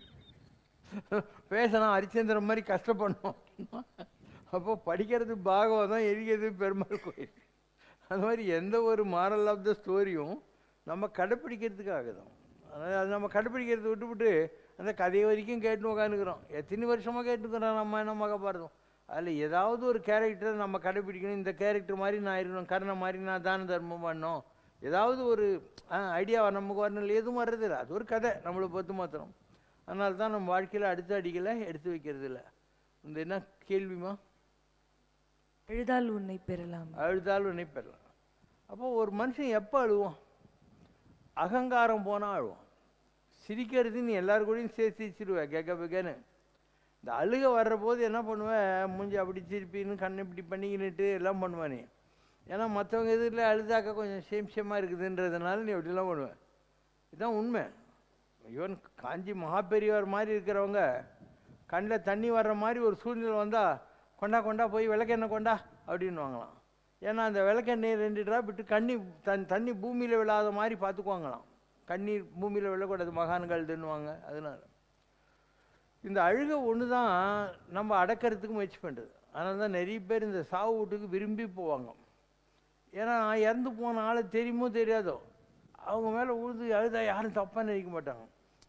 பேசணும் ஹரிச்சந்திரன் மாதிரி கஷ்டப்படணும் அப்போ படிக்கிறது பாகவதம் எரிக்கிறது பெருமாள் கோயில் அந்த மாதிரி எந்த ஒரு மாரல் ஆஃப் த ஸ்டோரியும் நம்ம கடைப்பிடிக்கிறதுக்காக தான் அதனால் அது நம்ம கடைப்பிடிக்கிறத விட்டுவிட்டு அந்த கதை வரைக்கும் கேட்டு உட்காந்துக்கிறோம் எத்தனை வருஷமாக கேட்டுக்கிறோம் நம்ம என்ன மகாபாரதம் அதில் ஏதாவது ஒரு கேரக்டரை நம்ம கடைப்பிடிக்கணும் இந்த கேரக்டர் மாதிரி நான் இருக்கணும் கர்ணன் மாதிரி நான் தான தர்மம் பண்ணணும் ஏதாவது ஒரு ஐடியா நமக்கு வரணும் எதுவும் வர்றதில்லை அது ஒரு கதை நம்மளை பொறுத்து மாத்திரம் அதனால தான் நம்ம வாழ்க்கையில் அடுத்த அடிகளை எடுத்து வைக்கிறது இல்லை இந்த என்ன கேள்விமா எழுதால் உன்னை பெறலாம் அழுதாலும் உன்னை பெறலாம் அப்போ ஒரு மனுஷன் எப்போ அழுவான் அகங்காரம் போனால் அழுவான் சிரிக்கிறது நீ எல்லாரு கூடயும் சேர்த்து சிரிச்சிருவேன் கேட்க பேக்கன்னு இந்த அழுக வர்ற போது என்ன பண்ணுவேன் மூஞ்சி அப்படி திருப்பின்னு கண்ணை இப்படி பண்ணிக்கின்னுட்டு எல்லாம் பண்ணுவேன் நீ ஏன்னா மற்றவங்க எதிரில் அழுதாக்க கொஞ்சம் சேம் சேமாக இருக்குதுன்றதுனால நீ அப்படிலாம் பண்ணுவேன் இதுதான் உண்மை ஈவன் காஞ்சி மகாபெரியவர் மாதிரி இருக்கிறவங்க கண்ணில் தண்ணி வர்ற மாதிரி ஒரு சூழ்நிலை வந்தால் கொண்டா கொண்டா போய் விளக்கெண்ணெய் கொண்டா அப்படின்னு வாங்கலாம் ஏன்னா அந்த விளக்கெண்ணெய் ரெண்டு ட்ராப் விட்டு கண்ணி தன் தண்ணி பூமியில் விழாத மாதிரி பார்த்துக்குவாங்களாம் கண்ணீர் பூமியில் விழக்கூடாது மகான்கள் தின்னுவாங்க அதனால இந்த அழுகை ஒன்று தான் நம்ம அடக்கிறதுக்கு முயற்சி பண்ணுறது அதனால தான் நிறைய பேர் இந்த சாவு வீட்டுக்கு விரும்பி போவாங்க ஏன்னா இறந்து போன ஆளை தெரியுமோ தெரியாதோ அவங்க மேலே உழுது அழுதா யாரும் தப்பாக நினைக்க மாட்டாங்க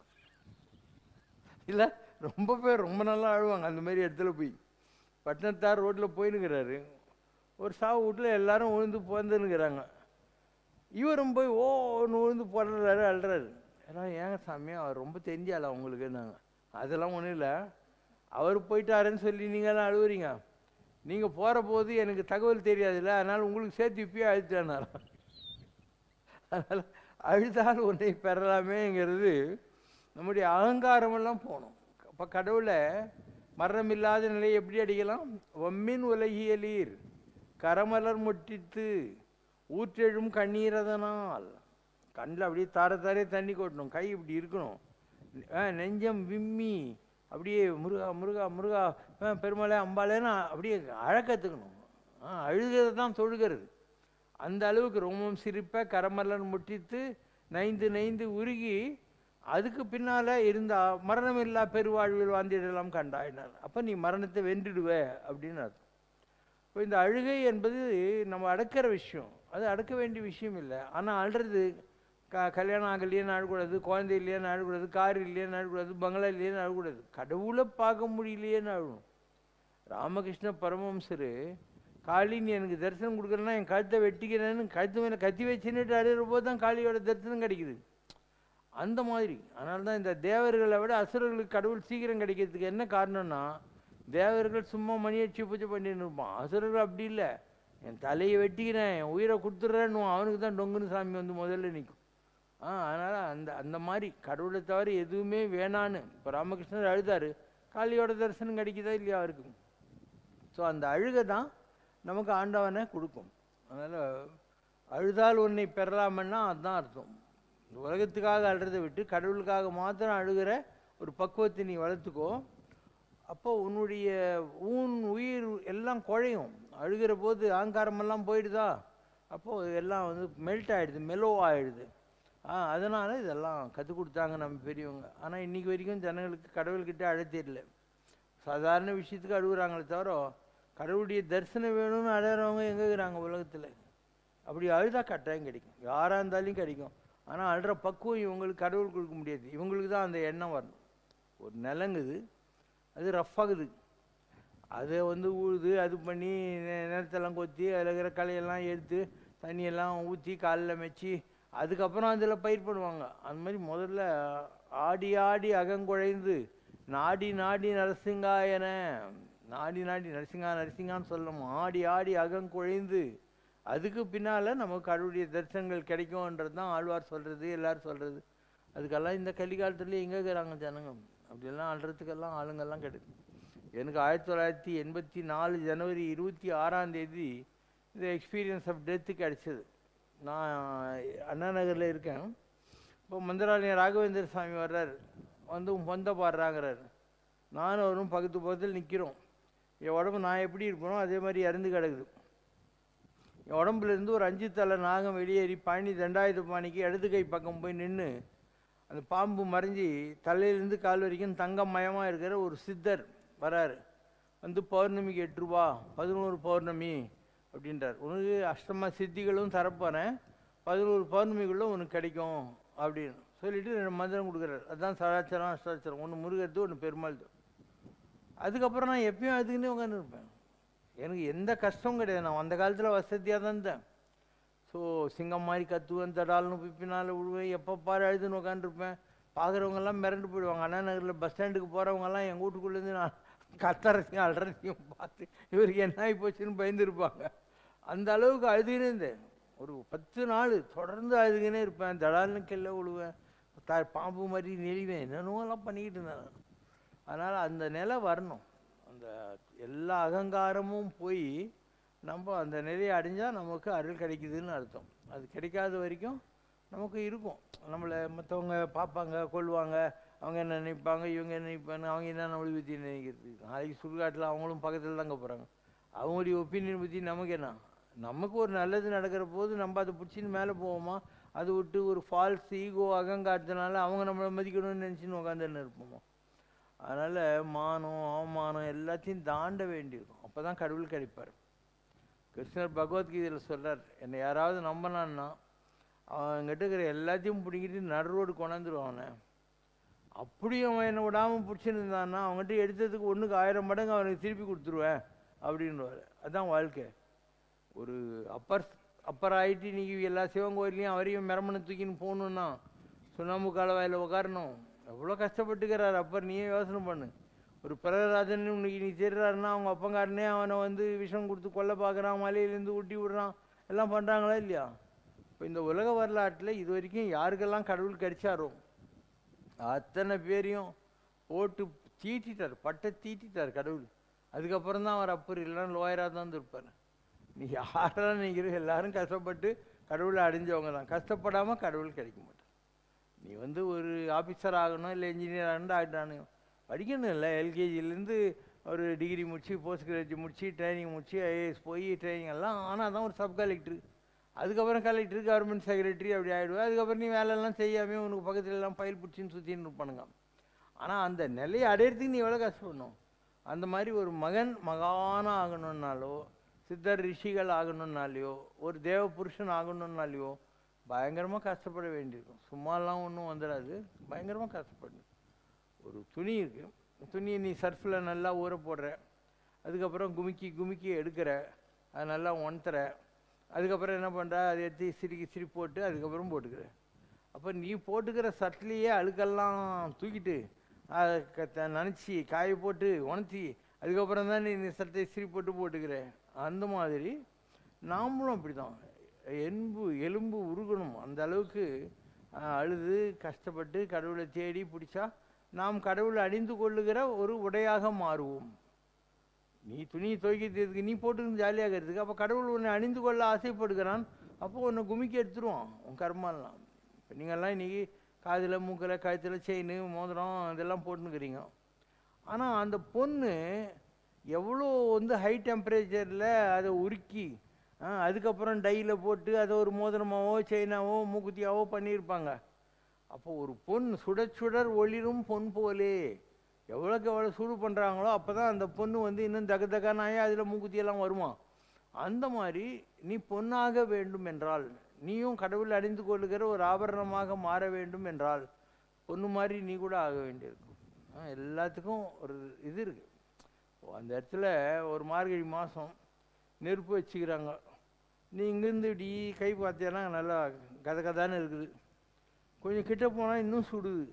இல்லை ரொம்ப பேர் ரொம்ப நல்லா அழுவாங்க அந்த மாதிரி இடத்துல போய் பட்டினத்தார் ரோட்டில் போயினுக்கிறாரு ஒரு சாவு வீட்டில் எல்லாரும் உழுந்து போந்துன்னுக்கிறாங்க இவரும் போய் ஓன்னு உழுந்து போடுறாரு அழுறாரு ஏன்னா ஏங்க சாமி அவர் ரொம்ப தெரிஞ்ச ஆளா உங்களுக்குன்னாங்க அதெல்லாம் ஒன்றும் இல்லை அவர் போயிட்டாருன்னு சொல்லி நீங்களாம் அழுவுறீங்க நீங்கள் போகிற போது எனக்கு தகவல் தெரியாதுல்ல அதனால் உங்களுக்கு சேர்த்து இப்பயே அழுத்தானாராம் அதனால் அழுதால் உன்னை பெறலாமேங்கிறது நம்முடைய அகங்காரமெல்லாம் போகணும் அப்போ கடவுளை மரணமில்லாத நிலையை எப்படி அடிக்கலாம் ஒம்மின் உலகியலீர் கரமலர் முட்டித்து ஊற்றெழும் கண்ணீரதனால் கண்ணில் அப்படியே தார தாரே தண்ணி கொட்டணும் கை இப்படி இருக்கணும் ஆ, நெஞ்சம் விம்மி அப்படியே முருகா முருகா முருகா ஆ, பெருமாளே அம்பாளேன்னு அப்படியே அழக்கத்துக்கணும் அழுகிறது தான் தொழுகிறது அந்த அளவுக்கு ரொம்பவும் சிரிப்ப கரமலன் முட்டித்து நைந்து நைந்து உருகி அதுக்கு பின்னால் இருந்த மரணம் இல்லா பெருவாழ்வில் வாழ்ந்திடலாம் கண்டாயினார் அப்போ நீ மரணத்தை வென்றுடுவ அப்படின்னு அர்த்தம் இப்போ இந்த அழுகை என்பது நம்ம அடக்கிற விஷயம் அது அடக்க வேண்டிய விஷயம் இல்லை ஆனால் அழுறது க கல்யாணம் ஆகலையேன்னு அழக்கூடாது குழந்தை இல்லையேன்னு அழக்கூடாது கார் இல்லையேன்னு அழக்கூடாது பங்களா இல்லையேன்னு அழக்கூடாது கடவுளை பார்க்க முடியலையேன்னு அழுணும் ராமகிருஷ்ண பரமஹம்சர் காளி நீ எனக்கு தரிசனம் கொடுக்குறேன்னா என் கழுத்தை வெட்டிக்கிறேன்னு கழுத்து மேலே கத்தி வச்சுன்னுட்டு அழுகிற போது தான் காளியோட தரிசனம் கிடைக்குது அந்த மாதிரி அதனால தான் இந்த தேவர்களை விட அசுரர்களுக்கு கடவுள் சீக்கிரம் கிடைக்கிறதுக்கு என்ன காரணம்னா தேவர்கள் சும்மா மணியடிச்சு பூஜை பண்ணின்னு இருப்பான் அசுரர்கள் அப்படி இல்லை என் தலையை வெட்டிக்கிறேன் என் உயிரை கொடுத்துட்றேன்னு அவனுக்கு தான் டொங்குன்னு சாமி வந்து முதல்ல நிற்கும் ஆ அதனால் அந்த அந்த மாதிரி கடவுளை தவிர எதுவுமே வேணான்னு இப்போ ராமகிருஷ்ணர் அழுதாரு காளியோட தரிசனம் கிடைக்குதா இல்லையா அவருக்கு ஸோ அந்த அழுகை தான் நமக்கு ஆண்டவனை கொடுக்கும் அதனால் அழுதால் உன்னை பெறலாமன்னா அதுதான் அர்த்தம் இந்த உலகத்துக்காக அழுறதை விட்டு கடவுளுக்காக மாத்திரம் அழுகிற ஒரு பக்குவத்தை நீ வளர்த்துக்கோ அப்போ உன்னுடைய ஊன் உயிர் எல்லாம் குழையும் அழுகிற போது ஆங்காரமெல்லாம் போயிடுதா அப்போது எல்லாம் வந்து மெல்ட் ஆகிடுது மெலோ ஆகிடுது ஆ அதனால் இதெல்லாம் கற்றுக் கொடுத்தாங்க நம்ம பெரியவங்க ஆனால் இன்றைக்கி வரைக்கும் ஜனங்களுக்கு கடவுள்கிட்ட அழ தெரியல சாதாரண விஷயத்துக்கு அழுகுறாங்களே தவிர கடவுளுடைய தரிசனம் வேணும்னு அழுகிறவங்க எங்கே இருக்கிறாங்க உலகத்தில் அப்படி அழுதா கட்டாயம் கிடைக்கும் யாராக இருந்தாலும் கிடைக்கும் ஆனால் அழுற பக்குவம் இவங்களுக்கு கடவுள் கொடுக்க முடியாது இவங்களுக்கு தான் அந்த எண்ணம் வரணும் ஒரு நிலங்குது அது ரஃப்பாகுது அதை வந்து ஊழுது அது பண்ணி நெ- நிலத்தெல்லாம் கொத்தி அதில் இருக்கிற களையெல்லாம் எடுத்து தண்ணியெல்லாம் ஊற்றி காலில் மெச்சி அதுக்கப்புறம் அதில் பயிர் பண்ணுவாங்க அந்த மாதிரி முதல்ல ஆடி ஆடி அகங்குழைந்து நாடி நாடி நரசிங்காயன நாடி நாடி நரசிங்கா நரசிங்கான்னு சொல்லணும் ஆடி ஆடி அகங்குழைந்து அதுக்கு பின்னால் நமக்கு கடவுளுடைய தரிசனங்கள் கிடைக்கும்ன்றது தான் ஆழ்வார் சொல்கிறது எல்லாரும் சொல்கிறது அதுக்கெல்லாம் இந்த கலிகாலத்துலேயே எங்கே இருக்கிறாங்க ஜனங்க அப்படியெல்லாம் ஆள்றதுக்கெல்லாம் ஆளுங்கெல்லாம் கிடைக்கும் எனக்கு ஆயிரத்தி தொள்ளாயிரத்தி எண்பத்தி நாலு ஜனவரி இருபத்தி ஆறாம் தேதி இந்த எக்ஸ்பீரியன்ஸ் ஆஃப் டெத்து கிடச்சிது நான் அண்ணா நகரில் இருக்கேன் இப்போ மந்திராலயம் ராகவேந்திர சாமி வர்றார் வந்து உன் பொந்த பாடுறாங்கிறார் நானும் அவரும் பக்கத்து பக்கத்தில் நிற்கிறோம் என் உடம்பு நான் எப்படி இருப்பேனோ அதே மாதிரி இறந்து கிடக்குது என் உடம்புல இருந்து ஒரு அஞ்சு தலை நாகம் வெளியேறி பழனி தண்டாயுத பாணிக்கு இடது கை பக்கம் போய் நின்று அந்த பாம்பு மறைஞ்சி தலையிலேருந்து கால் வரைக்கும் தங்கமயமாக இருக்கிற ஒரு சித்தர் வராரு வந்து பௌர்ணமிக்கு எட்டு ரூபா பதினோரு பௌர்ணமி அப்படின்றார் உனக்கு அஷ்டம சித்திகளும் தரப்போகிறேன் பதினோரு பௌர்ணமிக்குள்ளே உனக்கு கிடைக்கும் அப்படின்னு சொல்லிட்டு ரெண்டு மந்திரம் கொடுக்குறாரு அதுதான் சடாச்சரம் அஷ்டாச்சரம் ஒன்று முருகத்து ஒன்று பெருமாள் அதுக்கப்புறம் நான் எப்பயும் அதுக்குன்னே உட்காந்துருப்பேன் எனக்கு எந்த கஷ்டமும் கிடையாது நான் அந்த காலத்தில் வசதியாக தான் இருந்தேன் ஸோ சிங்கம் மாதிரி கத்துவேன் தடால்னு போய் பின்னால் விழுவேன் எப்போ பாரு அழுதுன்னு உட்காந்துருப்பேன் பார்க்குறவங்கெல்லாம் மிரண்டு போயிடுவாங்க அண்ணா நகரில் பஸ் ஸ்டாண்டுக்கு போகிறவங்கெல்லாம் எங்கள் வீட்டுக்குள்ளேருந்து நான் கத்துறதையும் அழுறதையும் பார்த்து இவருக்கு என்ன ஆகி போச்சுன்னு பயந்துருப்பாங்க அந்த அளவுக்கு அழுதுகினே இருந்தேன் ஒரு பத்து நாள் தொடர்ந்து அழுதுகினே இருப்பேன் தடால்னு கெல்ல விழுவேன் த பாம்பு மாதிரி நெளிவேன் என்னென்னவெல்லாம் பண்ணிக்கிட்டு இருந்தேன் நான். அதனால் அந்த நிலை வரணும் அந்த எல்லா அகங்காரமும் போய் நம்ம அந்த நிலையை அடைஞ்சால் நமக்கு அருள் கிடைக்குதுன்னு அர்த்தம் அது கிடைக்காத வரைக்கும் நமக்கு இருக்கும் நம்மளை மற்றவங்க பார்ப்பாங்க கொள்வாங்க அவங்க என்ன நினைப்பாங்க இவங்க என்ன நினைப்பாங்க அவங்க என்ன நம்மளை பற்றி நினைக்கிறது நாளைக்கு சுடுகாட்டில் அவங்களும் பக்கத்தில் தாங்க போகிறாங்க அவங்களுடைய ஒப்பீனியன் பற்றி நமக்கு என்ன நமக்கு ஒரு நல்லது நடக்கிற போது நம்ம அதை பிடிச்சின்னு மேலே போவோமா அதை விட்டு ஒரு ஃபால்ஸ் ஈகோ அகங்காரத்தினால அவங்க நம்மளை மதிக்கணும்னு நினச்சின்னு உட்காந்துன்னு இருப்போமா அதனால் மானம் அவமானம் எல்லாத்தையும் தாண்ட வேண்டியிருக்கும் அப்போ தான் கடவுள் கிடைப்பார் கிருஷ்ணர் பகவத்கீதையில் சொல்றார் என்னை யாராவது நம்பினான்னா அவன்கிட்ட இருக்கிற எல்லாத்தையும் பிடிக்கிட்டு நடு ரோடு கொண்டாந்துருவான் அவனை அப்படியும் அவன் என்னை விடாமல் பிடிச்சிருந்தான்னா அவன்கிட்ட எடுத்ததுக்கு ஒன்றுக்கு ஆயிரம் மடங்கு அவனுக்கு திருப்பி கொடுத்துருவேன் அப்படின்னுவார் அதான் வாழ்க்கை ஒரு அப்பர் அப்பர் ஆகிட்டு இன்னைக்கு எல்லா சிவன் கோயிலையும் அவரையும் மிரமனை தூக்கின்னு போகணுன்னா சுண்ணாம்பு காலவாயில் உட்காரணும் எவ்வளோ கஷ்டப்பட்டுக்கிறார் அப்பர் நீயே யோசனை பண்ணு ஒரு பிரகராஜன் இன்னைக்கு நீ தேடுறாருன்னா அவங்க அப்பங்காரனே அவனை வந்து விஷம் கொடுத்து கொல்ல பார்க்குறான் மலையிலேருந்து ஊட்டி விடுறான் எல்லாம் பண்ணுறாங்களா இல்லையா இப்போ இந்த உலக வரலாற்றில் இது வரைக்கும் யாருக்கெல்லாம் கடவுள் கிடைச்சாரோ அத்தனை பேரையும் போட்டு தீட்டிட்டார் பட்டை தீட்டிட்டார் கடவுள் அதுக்கப்புறம் தான் அவர் அப்பர் இல்லைன்னா லோயராக தான் இருப்பார் நீ யாரெல்லாம் நினைக்கிறீங்க எல்லாரும் கஷ்டப்பட்டு கடவுளை அடைஞ்சவங்க தான் கஷ்டப்படாமல் கடவுள் கிடைக்க மாட்டார் நீ வந்து ஒரு ஆஃபீஸர் ஆகணும் இல்லை இன்ஜினியர் ஆகணும் ஆகிட்டானு படிக்கணும் இல்லை எல்கேஜிலேருந்து ஒரு டிகிரி முடிச்சு போஸ்ட் கிராஜுவேட் முடிச்சு ட்ரைனிங் முடிச்சு ஐஏஎஸ் போய் ட்ரைனிங் எல்லாம் ஆனால் தான் ஒரு சப் கலெக்டர் அதுக்கப்புறம் கலெக்டர் கவர்மெண்ட் செக்ரட்டரி அப்படி ஆகிடுவேன் அதுக்கப்புறம் நீ வேலையெல்லாம் செய்யாமே உனக்கு பக்கத்துல எல்லாம் ஃபைல் பிடிச்சின்னு சுற்றின்னு இருப்பானுங்க ஆனால் அந்த நிலையை அடையிறதுக்கு நீ எவ்வளோ கஷ்டப்படணும் அந்த மாதிரி ஒரு மகன் மகானா ஆகணும்னாலோ சித்தர் ரிஷிகள் ஆகணும்னாலையோ ஒரு தேவ புருஷன் ஆகணும்னாலையோ பயங்கரமாக கஷ்டப்பட வேண்டியிருக்கும் சும்மாலாம் ஒன்றும் வந்துடாது பயங்கரமாக கஷ்டப்படணும் ஒரு துணி இருக்கு துணியை நீ சர்ஃபில் நல்லா ஊற போடுற அதுக்கப்புறம் குமிக்கி குமிக்கி எடுக்கிற அது நல்லா ஒன்த்துற அதுக்கப்புறம் என்ன பண்ணுற அதை எடுத்து சிரிக்கி சிரி போட்டு அதுக்கப்புறம் போட்டுக்கிற அப்போ நீ போட்டுக்கிற சட்லேயே அழுக்கெல்லாம் தூக்கிட்டு அதை க- த- நனைச்சி காய போட்டு உணர்த்தி அதுக்கப்புறம் தான் நீ இந்த சட்டை சிரி போட்டு போட்டுக்கிற அந்த மாதிரி நாமளும் அப்படி தான் என்பு எலும்பு உருகணும் அந்த அளவுக்கு ஆஹ், அழுது கஷ்டப்பட்டு கடவுளை தேடி பிடிச்சா நாம் கடவுளை அணிந்து கொள்ளுகிற ஒரு உடையாக மாறுவோம் நீ துணி துவைக்கிறதுக்கு நீ போட்டுக்கிட்டு ஜாலியாக இருக்கிறதுக்கு அப்போ கடவுள் உன்னை அணிந்து கொள்ள ஆசைப்படுகிறான் அப்போ உன்னை குமிக்கி எடுத்துருவான் உன் கர்மாலாம் இப்போ நீங்கள்லாம் இன்றைக்கி காதில் மூக்கில் கழுத்தில் செயின் மோதிரம் இதெல்லாம் போட்டுன்னுக்கிறீங்க ஆனால் அந்த பொண்ணு எவ்வளோ வந்து ஹை டெம்பரேச்சரில் அதை உருக்கி ஆ, அதுக்கப்புறம் டையில் போட்டு அதை ஒரு மோதிரமாவோ செயினாவோ மூக்குத்தியாவோ பண்ணியிருப்பாங்க அப்போ ஒரு பொன் சுடச் சுடர் ஒளிரும் பொன் போலே எவ்வளோக்கு எவ்வளோ சூடு பண்ணுறாங்களோ அப்போ தான் அந்த பொண்ணு வந்து இன்னும் தக தகனாயே அதில் மூக்குத்தியெல்லாம் வருமா அந்த மாதிரி நீ பொன்னாக வேண்டும் என்றால் நீயும் கடவுள் அணிந்து கொள்ளுகிற ஒரு ஆபரணமாக மாற வேண்டும் என்றால் பொண்ணு மாதிரி நீ கூட ஆக வேண்டியிருக்கும் ஆ, எல்லாத்துக்கும் ஒரு இது இருக்குது அந்த இடத்துல ஒரு மார்கழி மாதம் நெருப்பு வச்சுக்கிறாங்க நீ இங்கேருந்து இப்படி கை பார்த்தீங்கன்னா நல்லா கத கதான்னு இருக்குது கொஞ்சம் கிட்ட போனால் இன்னும் சுடுது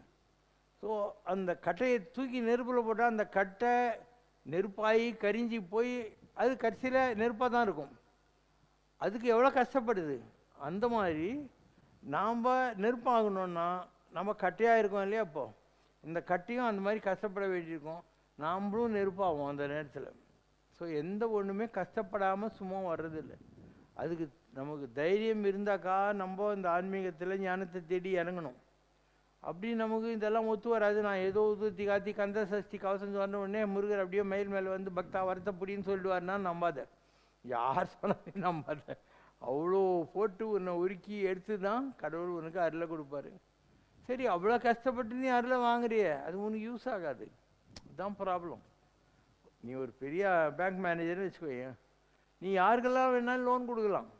ஸோ அந்த கட்டையை தூக்கி நெருப்பில் போட்டால் அந்த கட்டை நெருப்பாகி கரிஞ்சி போய் அது கடைசியில் நெருப்பாக தான் இருக்கும் அதுக்கு எவ்வளோ கஷ்டப்படுது அந்த மாதிரி நாம் நெருப்பாகணும்னா நம்ம கட்டையாக இருக்கோம் இல்லையா அப்போ இந்த கட்டையும் அந்த மாதிரி கஷ்டப்பட வேண்டியிருக்கும் நாமளும் நெருப்பாகும் அந்த நேரத்தில் ஸோ எந்த ஒன்றுமே கஷ்டப்படாமல் சும்மா வர்றதில்லை அதுக்கு நமக்கு தைரியம் இருந்தாக்கா நம்ம இந்த ஆன்மீகத்தில் ஞானத்தை தேடி இறங்கணும் அப்படி நமக்கு இதெல்லாம் ஒத்து வராது நான் ஏதோ ஊற்றி காத்தி கந்த சஷ்டி கவசம் சொன்ன உடனே முருகர் அப்படியே மயில் மேலே வந்து பக்தா வருத்தப்படின்னு சொல்லிடுவார்னா நம்பாத யார் சொன்னாலும் நம்பாத அவ்வளோ போட்டு உன்னை உருக்கி எடுத்து தான் கடவுள் உனக்கு அருளை கொடுப்பாரு சரி அவ்வளோ கஷ்டப்பட்டு நீ அருளை வாங்குறியே அது உனக்கு யூஸ் ஆகாது இதுதான் ப்ராப்ளம் நீ ஒரு பெரிய பேங்க் மேனேஜர்னு வச்சுக்கோயேன் நீ யாருக்கெல்லாம் வேணாலும் லோன் கொடுக்கலாம்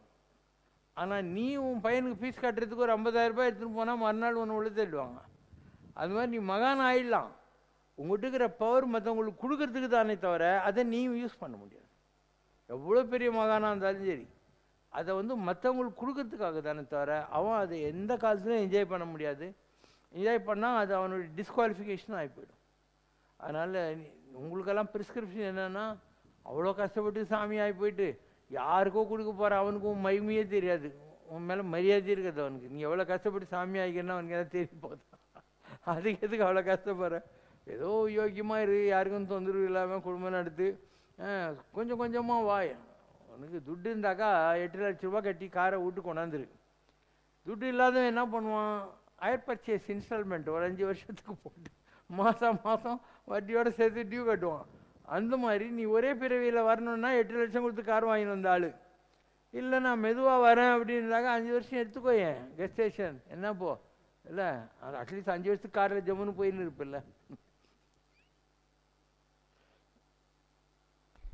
ஆனால் நீ உன் பையனுக்கு ஃபீஸ் கட்டுறதுக்கு ஒரு 50000 ரூபாய் எடுத்துகிட்டு போனால் மறுநாள் ஒன்று உள்ள தள்ளுவாங்க அது மாதிரி நீ மகான் ஆயிடலாம் உங்கள்கிட்ட இருக்கிற பவர் மற்றவங்களுக்கு கொடுக்கறதுக்கு தானே தவிர அதை நீ யூஸ் பண்ண முடியாது எவ்வளோ பெரிய மகானாக இருந்தாலும் சரி அதை வந்து மற்றவங்களுக்கு கொடுக்கறதுக்காக தானே தவிர அவன் அதை எந்த காலத்துலையும் என்ஜாய் பண்ண முடியாது என்ஜாய் பண்ணால் அது அவனுடைய டிஸ்குவாலிஃபிகேஷன் ஆகி போயிடும் அதனால் உங்களுக்கெல்லாம் ப்ரிஸ்கிரிப்ஷன் என்னென்னா அவ்வளோ கஷ்டப்பட்டு சாமி ஆகி போயிட்டு யாருக்கோ கொடுக்க போகிற அவனுக்கும் மகிமையே தெரியாது உன் மேலே மரியாதை இருக்காது அவனுக்கு நீ எவ்வளோ கஷ்டப்பட்டு சாமி ஆகிக்கிறனா அவனுக்கு எதாவது தெரிய போதா அதுக்கு எதுக்கு அவ்வளோ கஷ்டப்படுற ஏதோ யோக்கியமாக இரு யாருக்கும் தொந்தரவு இல்லாமல் குடும்பம் நடத்து ஆ, கொஞ்சம் கொஞ்சமாக வாய் உனக்கு துட்டு இருந்தாக்கா எட்டு லட்ச ரூபா கட்டி காரை விட்டு கொண்டாந்துரு துட்டு இல்லாதவன் என்ன பண்ணுவான் ஹயர் பர்ச்சேஸ் இன்ஸ்டால்மெண்ட் ஒரு அஞ்சு வருஷத்துக்கு போட்டு மாதம் மாதம் வட்டியோட சேர்த்து டியூ கட்டுவான் அந்த மாதிரி நீ ஒரே பிறவியில் வரணும்னா எட்டு லட்சம் கொடுத்து கார் வாங்கிட்டு வந்த ஆளு இல்லை நான் மெதுவாக வரேன் அப்படின்னாக்கா அஞ்சு வருஷம் எடுத்துக்கோயேன் கெஸ்ட் ஸ்டேஷன் என்ன போ இல்லை அட்லீஸ்ட் அஞ்சு வருஷத்துக்கு காரில் ஜம்முன்னு போயின்னு இருப்பில்ல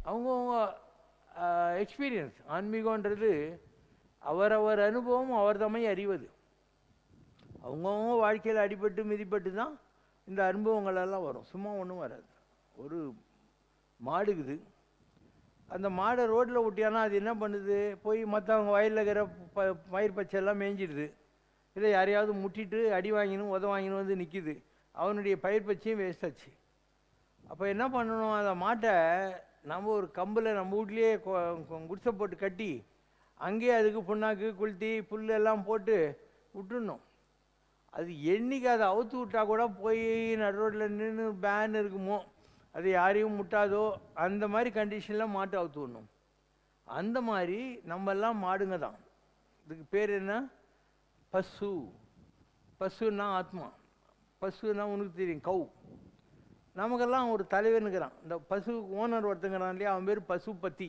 அவங்கவுங்க எக்ஸ்பீரியன்ஸ் ஆன்மீகன்றது அவரவர் அனுபவம் அவர் தம்மை அறிவது அவங்கவுங்க வாழ்க்கையில் அடிபட்டு மிதிப்பட்டு தான் இந்த அனுபவங்கள் எல்லாம் வரும் சும்மா ஒன்றும் வராது ஒரு மாடுக்குது அந்த மாடை ரோட்டில் விட்டியானா அது என்ன பண்ணுது போய் மற்றவங்க வயலில் இருக்கிற ப பயிர் பச்சை எல்லாம் மேய்ஞ்சிடுது இதை யாரையாவது முட்டிட்டு அடி வாங்கினும் உத வாங்கினும் வந்து நிற்கிது அவனுடைய பயிர் பச்சையும் வேஸ்ட் ஆச்சு அப்போ என்ன பண்ணணும் அந்த மாட்டை நம்ம ஒரு கம்பில் நம்ம வீட்லேயே குடிசை போட்டு கட்டி அங்கேயே அதுக்கு புண்ணாக்கு குளுத்தி புல் எல்லாம் போட்டு விட்டுடணும் அது என்னைக்கு அதை அவுத்து விட்டா கூட போய் நடு ரோட்டில் நின்று பேன் இருக்குமோ அது யாரையும் முட்டாதோ அந்த மாதிரி கண்டிஷனில் மாட்டை அவுத்து விடணும் அந்த மாதிரி நம்ம எல்லாம் மாடுங்க தான் இதுக்கு பேர் என்ன பசு பசுன்னா ஆத்மா பசுன்னா உனக்கு தெரியும் கவு நமக்கெல்லாம் ஒரு தலைவனுங்கிறான் இந்த பசு ஓனர் ஒருத்தங்கிறான் இல்லையா அவன் பேர் பசுபதி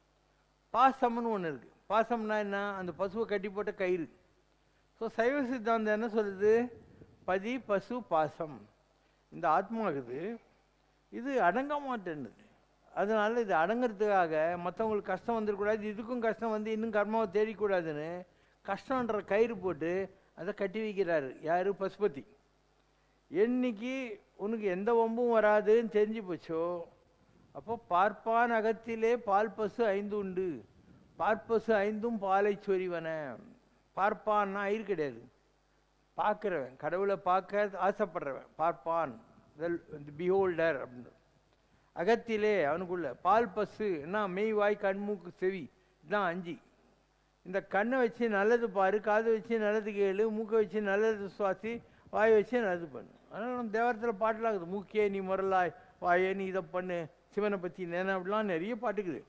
பாசம்னு ஒன்று இருக்குது பாசம்னா என்ன அந்த பசுவை கட்டி போட்ட கயிறு ஸோ சைவ சித்தாந்தம் என்ன சொல்லுது பதி பசு பாசம் இந்த ஆத்மாக்குது இது அடங்க மாட்டேன்னுது அதனால இது அடங்கிறதுக்காக மற்றவங்களுக்கு கஷ்டம் வந்துடக்கூடாது இதுக்கும் கஷ்டம் வந்து இன்னும் கர்மாவை தேடிக்கூடாதுன்னு கஷ்டன்ற கயிறு போட்டு அதை கட்டி வைக்கிறாரு யார் பசுபதி என்னைக்கு உனக்கு எந்த வம்பும் வராதுன்னு தெரிஞ்சு போச்சோ அப்போ பார்ப்பான் அகத்திலே பால் பசு ஐந்து உண்டு பார்ப்பசு ஐந்தும் பாலை சொரிவன பார்ப்பான்னா ஐர் கிடையாது பார்க்குறவன் கடவுளை பார்க்க ஆசைப்படுறவன் பார்ப்பான் பிஹோல்டர் அப்படின்னு அகத்திலே அவனுக்குள்ள பால் பசு என்ன மெய் வாய் கண்மூக்கு செவி இதுதான் அஞ்சு இந்த கண்ணை வச்சு நல்லது பாரு காது வச்சு நல்லது கேளு மூக்கை வச்சு நல்லது சுவாசி வாய் வச்சு நல்லது பண்ணு அதனால் நம்ம தேவரத்தில் பாட்டெலாம் இருக்குது மூக்கே நீ முரலாய் வாயே நீ இதை பண்ணு சிவனை பற்றி நேன அப்படிலாம் நிறைய பாட்டுக்குது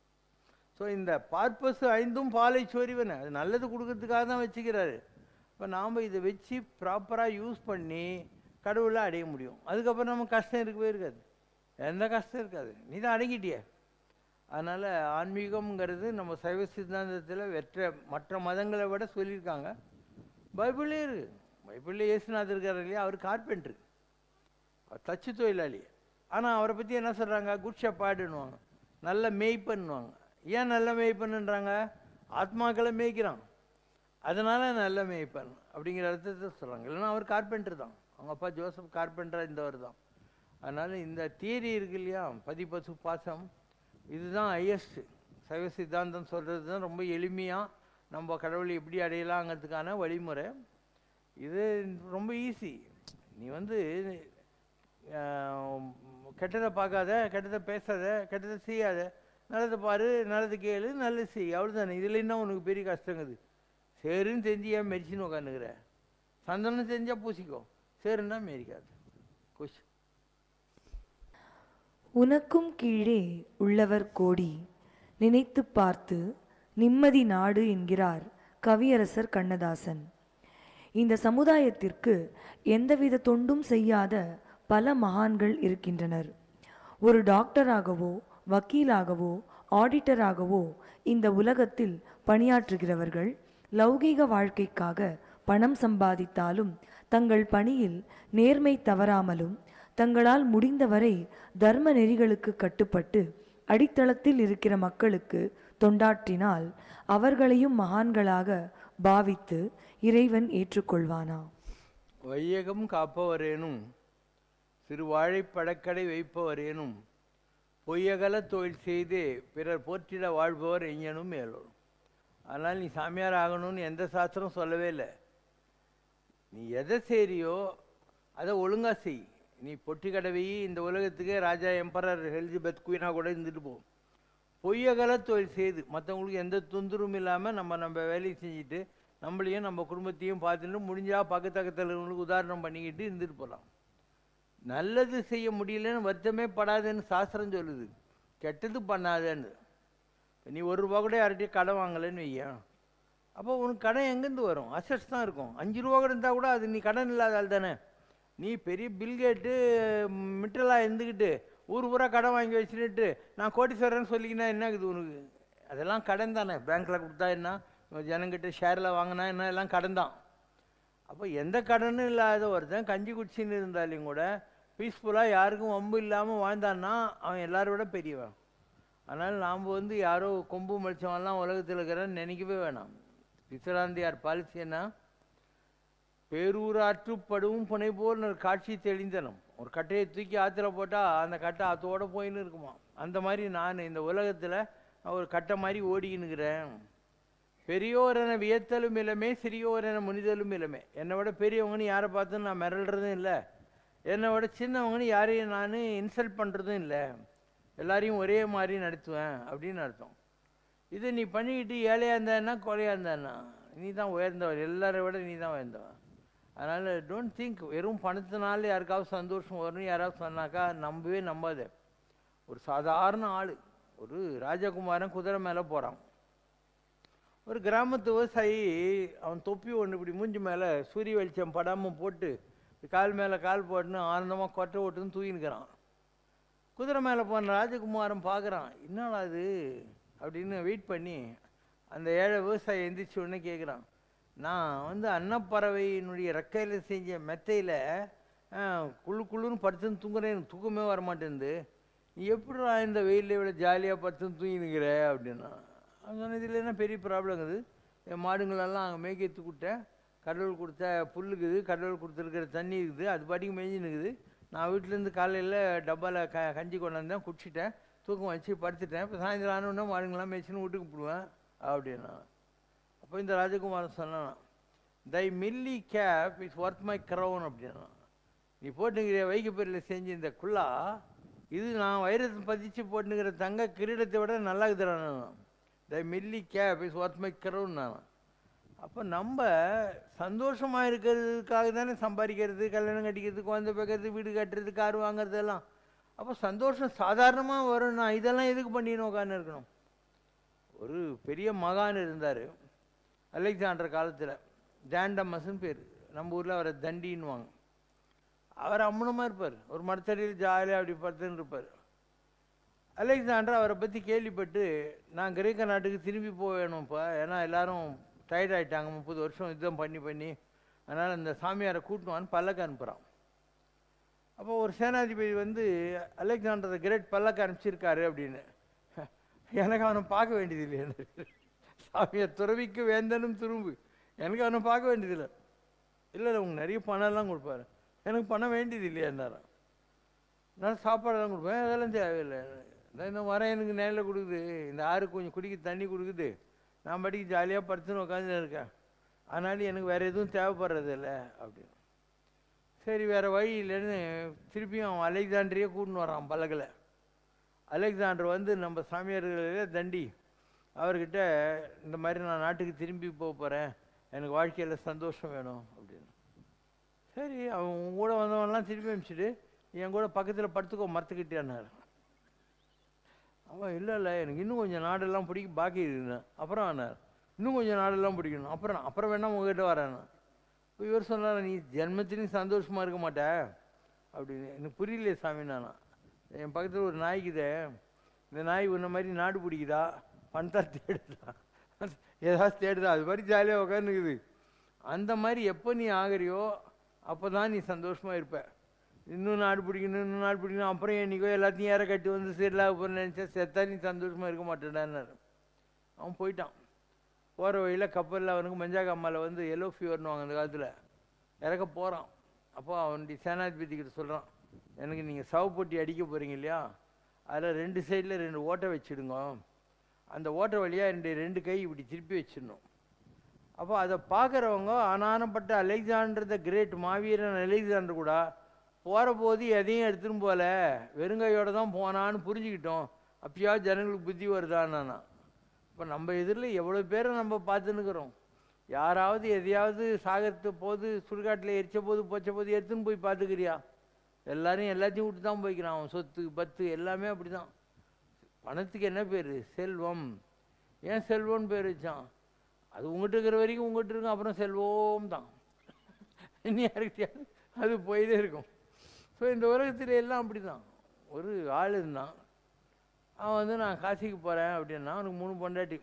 ஸோ இந்த பார்ப்பசு ஐந்தும் பாலை சோரிவன அது நல்லது கொடுக்கறதுக்காக தான் வச்சுக்கிறாரு இப்போ நாம் இதை வச்சு ப்ராப்பராக யூஸ் பண்ணி கடவுளை அடைய முடியும் அதுக்கப்புறம் நம்ம கஷ்டம் இருக்கவே இருக்காது எந்த கஷ்டம் இருக்காது நீ தான் அடங்கிட்டியே அதனால் ஆன்மீகம்ங்கிறது நம்ம சைவ சித்தாந்தத்தில் வெற்ற மற்ற மதங்களை விட சொல்லியிருக்காங்க பைபிளே இருக்கு பைபிளில் இயேசுநாதர் இருக்கார் இல்லையா அவர் கார்பெண்ட்ரு அவர் தச்சு தொழிலாளி ஆனால் அவரை பற்றி என்ன சொல்கிறாங்க குட் ஷெப்பார்டுன்னுவாங்க நல்ல மேய்ப்பன்னுவாங்க ஏன் நல்ல மேய்ப்பன்னுன்றாங்க ஆத்மாக்களை மேய்க்கிறான் அதனால நல்ல மேய்ப்பன் அப்படிங்கிற அர்த்தத்தை சொல்கிறாங்க இல்லைன்னா அவர் கார்பெண்டர் தான் அவங்க அப்பா ஜோசப் கார்பெண்டர் இந்தவர் தான் அதனால் இந்த தியரி இருக்கு இல்லையா பதி பசு பாசம் இதுதான் ஹையஸ்ட் சைவ சித்தாந்தம் சொல்கிறது தான் ரொம்ப எளிமையாக நம்ம கடவுளை எப்படி அடையலாங்கிறதுக்கான வழிமுறை இது ரொம்ப ஈஸி நீ வந்து ஆஹ், கெட்டதை பார்க்காத கெட்டதை பேசாத கெட்டதை செய்யாத நல்லதை பாரு நல்லது கேளு நல்லது செய் அவ்வளோதானே இதில் என்ன உனக்கு பெரிய கஷ்டங்குது சரின்னு தெரிஞ்சு ஏன் மெடிசின் உட்காந்துக்கிற சந்தனம் செஞ்சால் பூசிக்கோ சரின்னா மெரிக்காது கொஷ் உனக்கும் கீழே உள்ளவர் கோடி நினைத்து பார்த்து நிம்மதி நாடு என்கிறார் கவியரசர் கண்ணதாசன் இந்த சமுதாயத்திற்கு எந்தவித தொண்டும் செய்யாத பல மகான்கள் இருக்கின்றனர் ஒரு டாக்டராகவோ வக்கீலாகவோ ஆடிட்டராகவோ இந்த உலகத்தில் பணியாற்றுகிறவர்கள் லௌகீக வாழ்க்கைக்காக பணம் சம்பாதித்தாலும் தங்கள் பணியில் நேர்மை தவறாமலும் தங்களால் முடிந்தவரை தர்ம நெறிகளுக்கு கட்டுப்பட்டு அடித்தளத்தில் இருக்கிற மக்களுக்கு தொண்டாற்றினால் அவர்களையும் மகான்களாக பாவித்து இறைவன் ஏற்றுக்கொள்வானா வையகம் காப்பவரேனும் சிறு வாழைப்படக்கடை வைப்பவரேனும் பொய்யகல தொழில் செய்து பிறர் போற்றிட வாழ்பவர் எங்கனும் மேலோரும் அதனால் நீ சாமியார் ஆகணும்னு எந்த சாஸ்திரம் சொல்லவே இல்லை நீ எதை செய்றியோ அதை ஒழுங்கா செய் நீ பொட்டி கடவை இந்த உலகத்துக்கு ராஜா எம்பரர் எலிசபெத் குயினா கூட இருந்துட்டு போ பொய்யகல தொழில் செய்து மற்றவங்களுக்கு எந்த தொந்தரவும் இல்லாமல் நம்ம நம்ம வேலையை செஞ்சுட்டு நம்மளையும் நம்ம குடும்பத்தையும் பார்த்துட்டு முடிஞ்சா பக்கத்து பக்கத்தில் இருக்கிறவங்களுக்கு உதாரணம் பண்ணிக்கிட்டு இருந்துட்டு போகலாம் நல்லது செய்ய முடியலன்னு வருத்தமே படாதுன்னு சாஸ்திரம் சொல்லுது கெட்டது பண்ணாதேன்னு இப்ப நீ ஒரு ரூபா கூட யார்கிட்டயும் கடன் வாங்கலைன்னு வையேன் அப்போ உனக்கு கடன் எங்கேருந்து வரும் அசட்ஸ் தான் இருக்கும் அஞ்சு ரூபா கூட இருந்தால் கூட அது நீ கடன் இல்லாத ஆள் தானே நீ பெரிய பில்கேட்டு மிட்டலாக இருந்துக்கிட்டு ஊர் பூரா கடன் வாங்கி வச்சுட்டு நான் கோட்டீஸ்வரன் சொல்லிக்கினா என்ன இருக்குது உனக்கு அதெல்லாம் கடன் தானே பேங்க்கில் கொடுத்தா என்ன ஜனங்கிட்ட ஷேரில் வாங்கினா என்ன எல்லாம் கடன் தான் அப்போ எந்த கடனும் இல்லாத ஒருத்தன் கஞ்சி குடிச்சின்னு இருந்தாலையும் கூட பீஸ்ஃபுல்லாக யாருக்கும் வம்பு இல்லாமல் வாழ்ந்தான்னா அவன் எல்லாரை விட பெரியவன் அதனால் நாம் வந்து யாரோ கொம்பு மலிச்சவன்லாம் உலகத்தில் இருக்கிறான்னு நினைக்கவே வேணாம் விசிராந்தியார் பாலிசி என்ன பேரூராற்றுப்படும் புனை போல் ஒரு காட்சி தெளிந்தனம் ஒரு கட்டையை தூக்கி ஆற்றுல போட்டால் அந்த கட்டை ஆற்றோட போயின்னு இருக்குமா அந்த மாதிரி நான் இந்த உலகத்தில் ஒரு கட்டை மாதிரி ஓடிக்கின்னுக்கிறேன் பெரியோர் என வியத்தலும் இளமே சிறியோர் என முனிதலும் இளமே என்னை விட பெரியவங்கன்னு யாரை பார்த்து நான் மிரள்றதும் இல்லை என்னை விட சின்னவங்கன்னு யாரையும் நான் இன்சல்ட் பண்ணுறதும் இல்லை எல்லாரையும் ஒரே மாதிரி நடத்துவேன் அப்படின்னு அர்த்தம் இது நீ பண்ணிக்கிட்டு ஏழையாக இருந்தான்னா கொலையாக இருந்தான்னா நீ தான் உயர்ந்தவர் எல்லாரை விட நீ தான் உயர்ந்தவன் அதனால் டோன்ட் திங்க் வெறும் பணத்தினால யாருக்காவது சந்தோஷம் வரும்னு யாராவது சொன்னாக்கா நம்பவே நம்பாத ஒரு சாதாரண ஆள் ஒரு ராஜகுமாரன் குதிரை மேலே போகிறான் ஒரு கிராமத்து விவசாயி அவன் தொப்பி ஒன்று இப்படி மூஞ்சி மேலே சூரிய வெளிச்சம் படாமல் போட்டு கால் மேலே கால் போட்டுன்னு ஆனந்தமாக கொட்டை ஓட்டுன்னு தூக்கினுக்கிறான் குதிரை மேலே போன ராஜகுமாரன் பார்க்குறான் என்னடா அது அப்படின்னு வெயிட் பண்ணி அந்த ஏழை விவசாயி எந்திரிச்ச உடனே கேட்குறான் நான் வந்து அன்னப்பறவையினுடைய ரெக்கையில் செஞ்ச மெத்தையில் குழு குழுன்னு படுத்துன்னு தூங்குறேன் எனக்கு தூக்கமே வர மாட்டேங்குது நீ எப்படிடா இந்த வெயிலில் இவ்வளோ ஜாலியாக படுத்துன்னு தூங்கினுக்கிற அப்படின்னா அவன் இதில் என்ன பெரிய ப்ராப்ளங்குது என் மாடுங்களெல்லாம் அங்கே மேய்க்கிறதுக்கு விட்டேன் கடவுள் கொடுத்த புல்லுக்குது கடவுள் கொடுத்துருக்கிற தண்ணி இருக்குது அது பாட்டிக்கு மேய்ஞ்சினுக்குது நான் வீட்டிலேருந்து காலையில் டப்பாவில் க கஞ்சி கொண்டாந்தேன் குடிச்சிட்டேன் தூக்கம் வச்சு படுத்துட்டேன் இப்போ சாயந்தரம் ஆனோடனே மாடுங்களாம் மேய்ச்சின்னு வீட்டுக்கு போடுவேன் அப்படின்னா அப்போ இந்த ராஜகுமாரன் சொன்னான் thy mealy cap is worth my crown அப்படின்னா நீ போட்டுங்கிற வைக்கப்பேரில் செஞ்ச இந்த குல்லா இது நான் வைரத்தை பதிச்சு போட்டுங்கிற தங்க கிரீடத்தை விட நல்லா இருக்குதுறான் thy mealy cap is worth my crown நான் அப்போ நம்ம சந்தோஷமாக இருக்கிறதுக்காக தானே சம்பாதிக்கிறது கல்யாணம் கட்டிக்கிறது குழந்தை பேக்கிறது வீடு கட்டுறது கார் வாங்குறது எல்லாம் அப்போ சந்தோஷம் சாதாரணமாக வரும் நான் இதெல்லாம் எதுக்கு பண்ணின்னு உட்காந்து இருக்கணும் ஒரு பெரிய மகான் இருந்தார் அலெக்சாண்டர் காலத்தில் டேண்டமஸ்ன்னு பேர் நம்ம ஊரில் அவரை தண்டின்னுவாங்க அவர் அம்மனமாக இருப்பார் ஒரு மரத்தடியில் ஜாலியாக அப்படி படுத்துன்னு இருப்பார் அலெக்சாண்டர் அவரை பற்றி கேள்விப்பட்டு நான் கிரேக்க நாட்டுக்கு திரும்பி போக வேணும்ப்பா ஏன்னா எல்லாரும் டயர்ட் ஆகிட்டாங்க முப்பது வருஷம் யுத்தம் பண்ணி பண்ணி அதனால் இந்த சாமியாரை கூட்டுவான்னு பல்லக்கு அனுப்புகிறான் அப்போ ஒரு சேனாதிபதி வந்து அலெக்சாண்டர் கிரேட் பல்லக்கு அனுப்பிச்சிருக்காரு அப்படின்னு எனக்கு அவனை பார்க்க வேண்டியது இல்லை சாமியை துறவிக்கு வேந்தனும் துரும்பு எனக்கு அவனை பார்க்க வேண்டியதில்லை இல்லை இல்லை உங்களுக்கு நிறைய பணம்லாம் கொடுப்பாரு எனக்கு பணம் வேண்டியது இல்லையாண்டாரான் நான் சாப்பாடெல்லாம் கொடுப்பேன் அதெல்லாம் தேவையில்லை இந்த இந்த மரம் எனக்கு நேரில் கொடுக்குது இந்த ஆறு கொஞ்சம் குடிக்க தண்ணி கொடுக்குது நான் படிக்க ஜாலியாக படுத்துன்னு உட்காந்து இருக்கேன் அதனால எனக்கு வேறு எதுவும் தேவைப்படுறது இல்லை அப்படின்னு சரி வேறு வழி இல்லைன்னு திருப்பியும் அவன் அலெக்சாண்டரையே கூட்டின்னு வரான் பல்லக்கில் அலெக்சாண்டர் வந்து நம்ம சாமியார்களே தண்டி அவர்கிட்ட இந்த மாதிரி நான் நாட்டுக்கு திரும்பி போக போகிறேன் எனக்கு வாழ்க்கையில் சந்தோஷம் வேணும் அப்படின்னு சரி அவன் உன் கூட வந்தவன்லாம் திருப்பி அனுப்பிச்சிட்டு என் கூட பக்கத்தில் படுத்துக்கோ மரத்துக்கிட்டேன்னாரு அவன் இல்லை இல்லை எனக்கு இன்னும் கொஞ்சம் நாடெல்லாம் பிடிக்க பாக்கி இருக்குண்ணே அப்புறம் ஆனார் இன்னும் கொஞ்சம் நாடெல்லாம் பிடிக்கணும் அப்புறம் அப்புறம் வேணா உங்ககிட்ட வரேன் இப்போ இவர் சொன்னார் நீ ஜென்மத்திலையும் சந்தோஷமாக இருக்க மாட்ட அப்படின்னு எனக்கு புரியலையே சாமி நானா என் பக்கத்தில் ஒரு நாய்க்குதே இந்த நாய் உன்ன மாதிரி நாடு பிடிக்குதா பணத்தா தேடுதா ஏதாவது தேடுதா அது மாதிரி ஜாலியாக உட்காந்துக்குது அந்த மாதிரி எப்போ நீ ஆகிறியோ அப்போ தான் நீ சந்தோஷமாக இருப்ப இன்னும் நாடு பிடிக்கணும் இன்னும் நாடு பிடிக்கணும் அப்புறம் என்னைக்கோ எல்லாத்தையும் ஏற கட்டி வந்து சரியில்லாத போகிறேன்னு நினச்சா செத்தா நீ சந்தோஷமாக இருக்க மாட்டேடான்னாரு அவன் போயிட்டான் போகிற வழியில் கப்பலில் அவனுக்கு மஞ்சாக அம்மாவில் வந்து எல்லோ ஃபீவர்னுவாங்க அந்த காலத்தில் இறக்க போகிறான் அப்போ அவனுடைய சேனாதிபதி கிட்ட சொல்கிறான் எனக்கு நீங்கள் சவ போட்டி அடிக்க போகிறீங்க இல்லையா அதில் ரெண்டு சைடில் ரெண்டு ஓட்டை வச்சுடுங்க அந்த ஓட்டை வழியாக ரெண்டு ரெண்டு கை இப்படி திருப்பி வச்சிடணும் அப்போ அதை பார்க்குறவங்க அனானப்பட்ட அலெக்சாண்டர் த கிரேட் மாவீரன் அலெக்சாண்டர் கூட போகிற போது எதையும் எடுத்துன்னு போல வெறுங்கையோட தான் போனான்னு புரிஞ்சுக்கிட்டோம் அப்பயாவது ஜனங்களுக்கு புத்தி வருதான்னா இப்போ நம்ம எதிரில் எவ்வளோ பேரை நம்ம பார்த்துன்னுக்குறோம் யாராவது எதையாவது சாகரத்து போது சுடுகாட்டில் எரிச்ச போது போச்ச போது எடுத்துன்னு போய் பார்த்துக்கிறியா எல்லாரையும் எல்லாத்தையும் விட்டு தான் போய்க்கிறான் அவன் சொத்து பத்து எல்லாமே அப்படி தான் பணத்துக்கு என்ன பேர் செல்வம் ஏன் செல்வம்னு பேர் வச்சான் அது உங்கள்கிட்ட இருக்கிற வரைக்கும் உங்கள்கிட்ட இருக்கும் அப்புறம் செல்வம் தான் இனி யாருக்கிட்டையாவது அது போயிட்டே இருக்கும் ஸோ இந்த உலகத்தில் எல்லாம் அப்படி தான் ஒரு ஆள் இருந்தான் அவன் வந்து நான் காசிக்கு போகிறேன் அப்படின்னா அவனுக்கு மூணு பொண்டாட்டி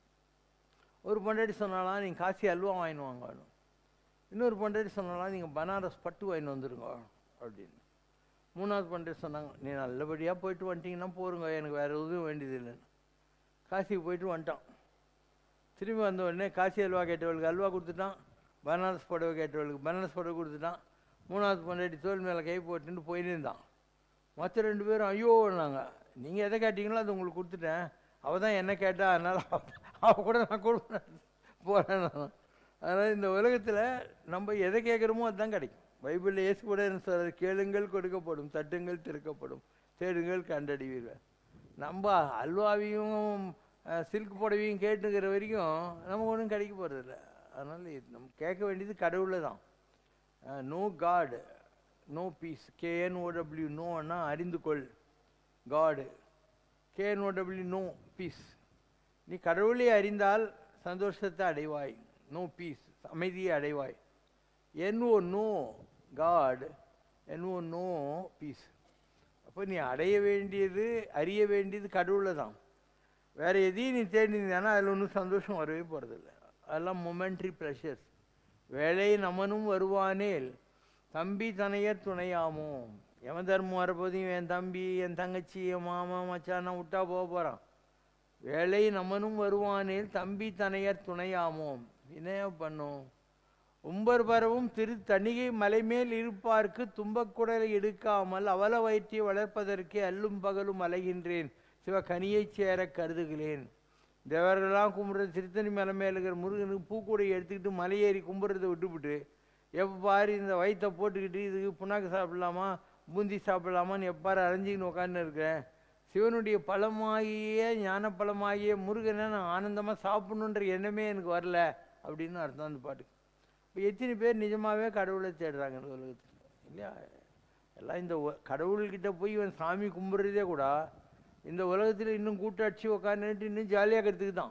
ஒரு பொண்டாட்டி சொன்னாலாம் நீங்கள் காசி அல்வா வாங்கின்னு வாங்க இன்னொரு பொண்டாட்டி சொன்னாலாம் நீங்கள் பனாரஸ் பட்டு வாங்கின்னு வந்துருங்க அப்படின்னு மூணாவது பண்டே சொன்னாங்க நீ நல்லபடியாக போயிட்டு வந்துட்டீங்கன்னா போருங்க எனக்கு வேறு எதுவும் வேண்டியது இல்லைன்னு காசிக்கு போயிட்டு வந்துட்டான் திரும்பி வந்த உடனே காசி அல்வா கேட்டவளுக்கு அல்வா கொடுத்துட்டான் பனாரஸ் புடவை கேட்டவளுக்கு பனாரஸ் புடவை கொடுத்துட்டான் மூணாவது பொண்டாட்டி தோல் மேலே கை போட்டுன்னு போயின்னு இருந்தான் மற்ற ரெண்டு பேரும் ஐயோன்னாங்க நீங்கள் எதை கேட்டீங்களோ அது உங்களுக்கு கொடுத்துட்டேன் அவள் தான் என்ன கேட்டா அதனால் அவள் கூட நான் கொடுப்பேன் போகிறேன் நான் அதனால் இந்த உலகத்தில் நம்ம எதை கேட்குறோமோ அதுதான் கிடைக்கும் பைபிளில் இயேசு கூட என்ன சொல்றாரு கேளுங்கள் கொடுக்கப்படும் தட்டுங்கள் திறக்கப்படும் தேடுங்கள் கண்டடிவீர்கள் நம்ம அல்வாவையும் சில்க் புடவையும் கேட்டுக்கிற வரைக்கும் நமக்கு ஒன்றும் கிடைக்க போகிறதில்ல அதனால் இது நம்ம கேட்க வேண்டியது கடவுளில் தான் no God no peace K N O W நோன்னா அறிந்து கொள் காடு கேஎன்ஓடபிள்யூ நோ பீஸ் நீ கடவுளை அறிந்தால் சந்தோஷத்தை அடைவாய் நோ பீஸ் அமைதியை அடைவாய் N O no God N O no peace அப்போ நீ அடைய வேண்டியது அறிய வேண்டியது கடவுளை தான் வேறு எதையும் நீ தேடினா அதில் ஒன்றும் சந்தோஷம் வரவே போகிறதில்ல அதெல்லாம் மொமெண்ட்ரி ப்ரெஷர்ஸ் வேலை நமனும் வருவானேல் தம்பி தனையர் துணையாமோ எவன் தர்மம் வரப்போதையும் என் தம்பி என் தங்கச்சி என் மாமா மச்சானா விட்டா போக போகிறான் வேலை நமனும் வருவானேல் தம்பி தனையர் துணையாமோ என்ன பண்ணும் உம்பர் பரவும் திரு தணிகை மலைமேல் இருப்பார்க்கு தும்பக்குடலை எடுக்காமல் அவல வயிற்றை வளர்ப்பதற்கே அல்லும் பகலும் அலைகின்றேன் சிவ கனியைச் சேர கருதுகிறேன் தேவர்களெல்லாம் கும்பிட்றது திருத்தணி மலை மேல இருக்கிற முருகனுக்கு பூக்கூடையை எடுத்துக்கிட்டு மலையேறி கும்பிட்றதை விட்டுவிட்டு எப்போ பாரு இந்த வயிற்றை போட்டுக்கிட்டு இதுக்கு புண்ணாக்கு சாப்பிடலாமா பூந்தி சாப்பிடலாமான்னு எப்பாரு அரைஞ்சிக்கின்னு உட்காந்து இருக்கிறேன் சிவனுடைய பழமாகிய ஞான பழமாகிய முருகனை நான் ஆனந்தமாக சாப்பிடணுன்ற எண்ணமே எனக்கு வரல அப்படின்னு அர்த்தம் அந்த பாட்டுக்கு இப்போ எத்தனை பேர் நிஜமாகவே கடவுளை தேடுறாங்க இந்த உலகத்தில் இல்லையா எல்லாம் இந்த உ- கடவுள்கிட்ட போய் இவன் சாமி கும்பிட்றதே கூட இந்த உலகத்தில் இன்னும் கூட்டாட்சி உட்காந்துட்டு இன்னும் ஜாலியாக இருக்கிறதுக்கு தான்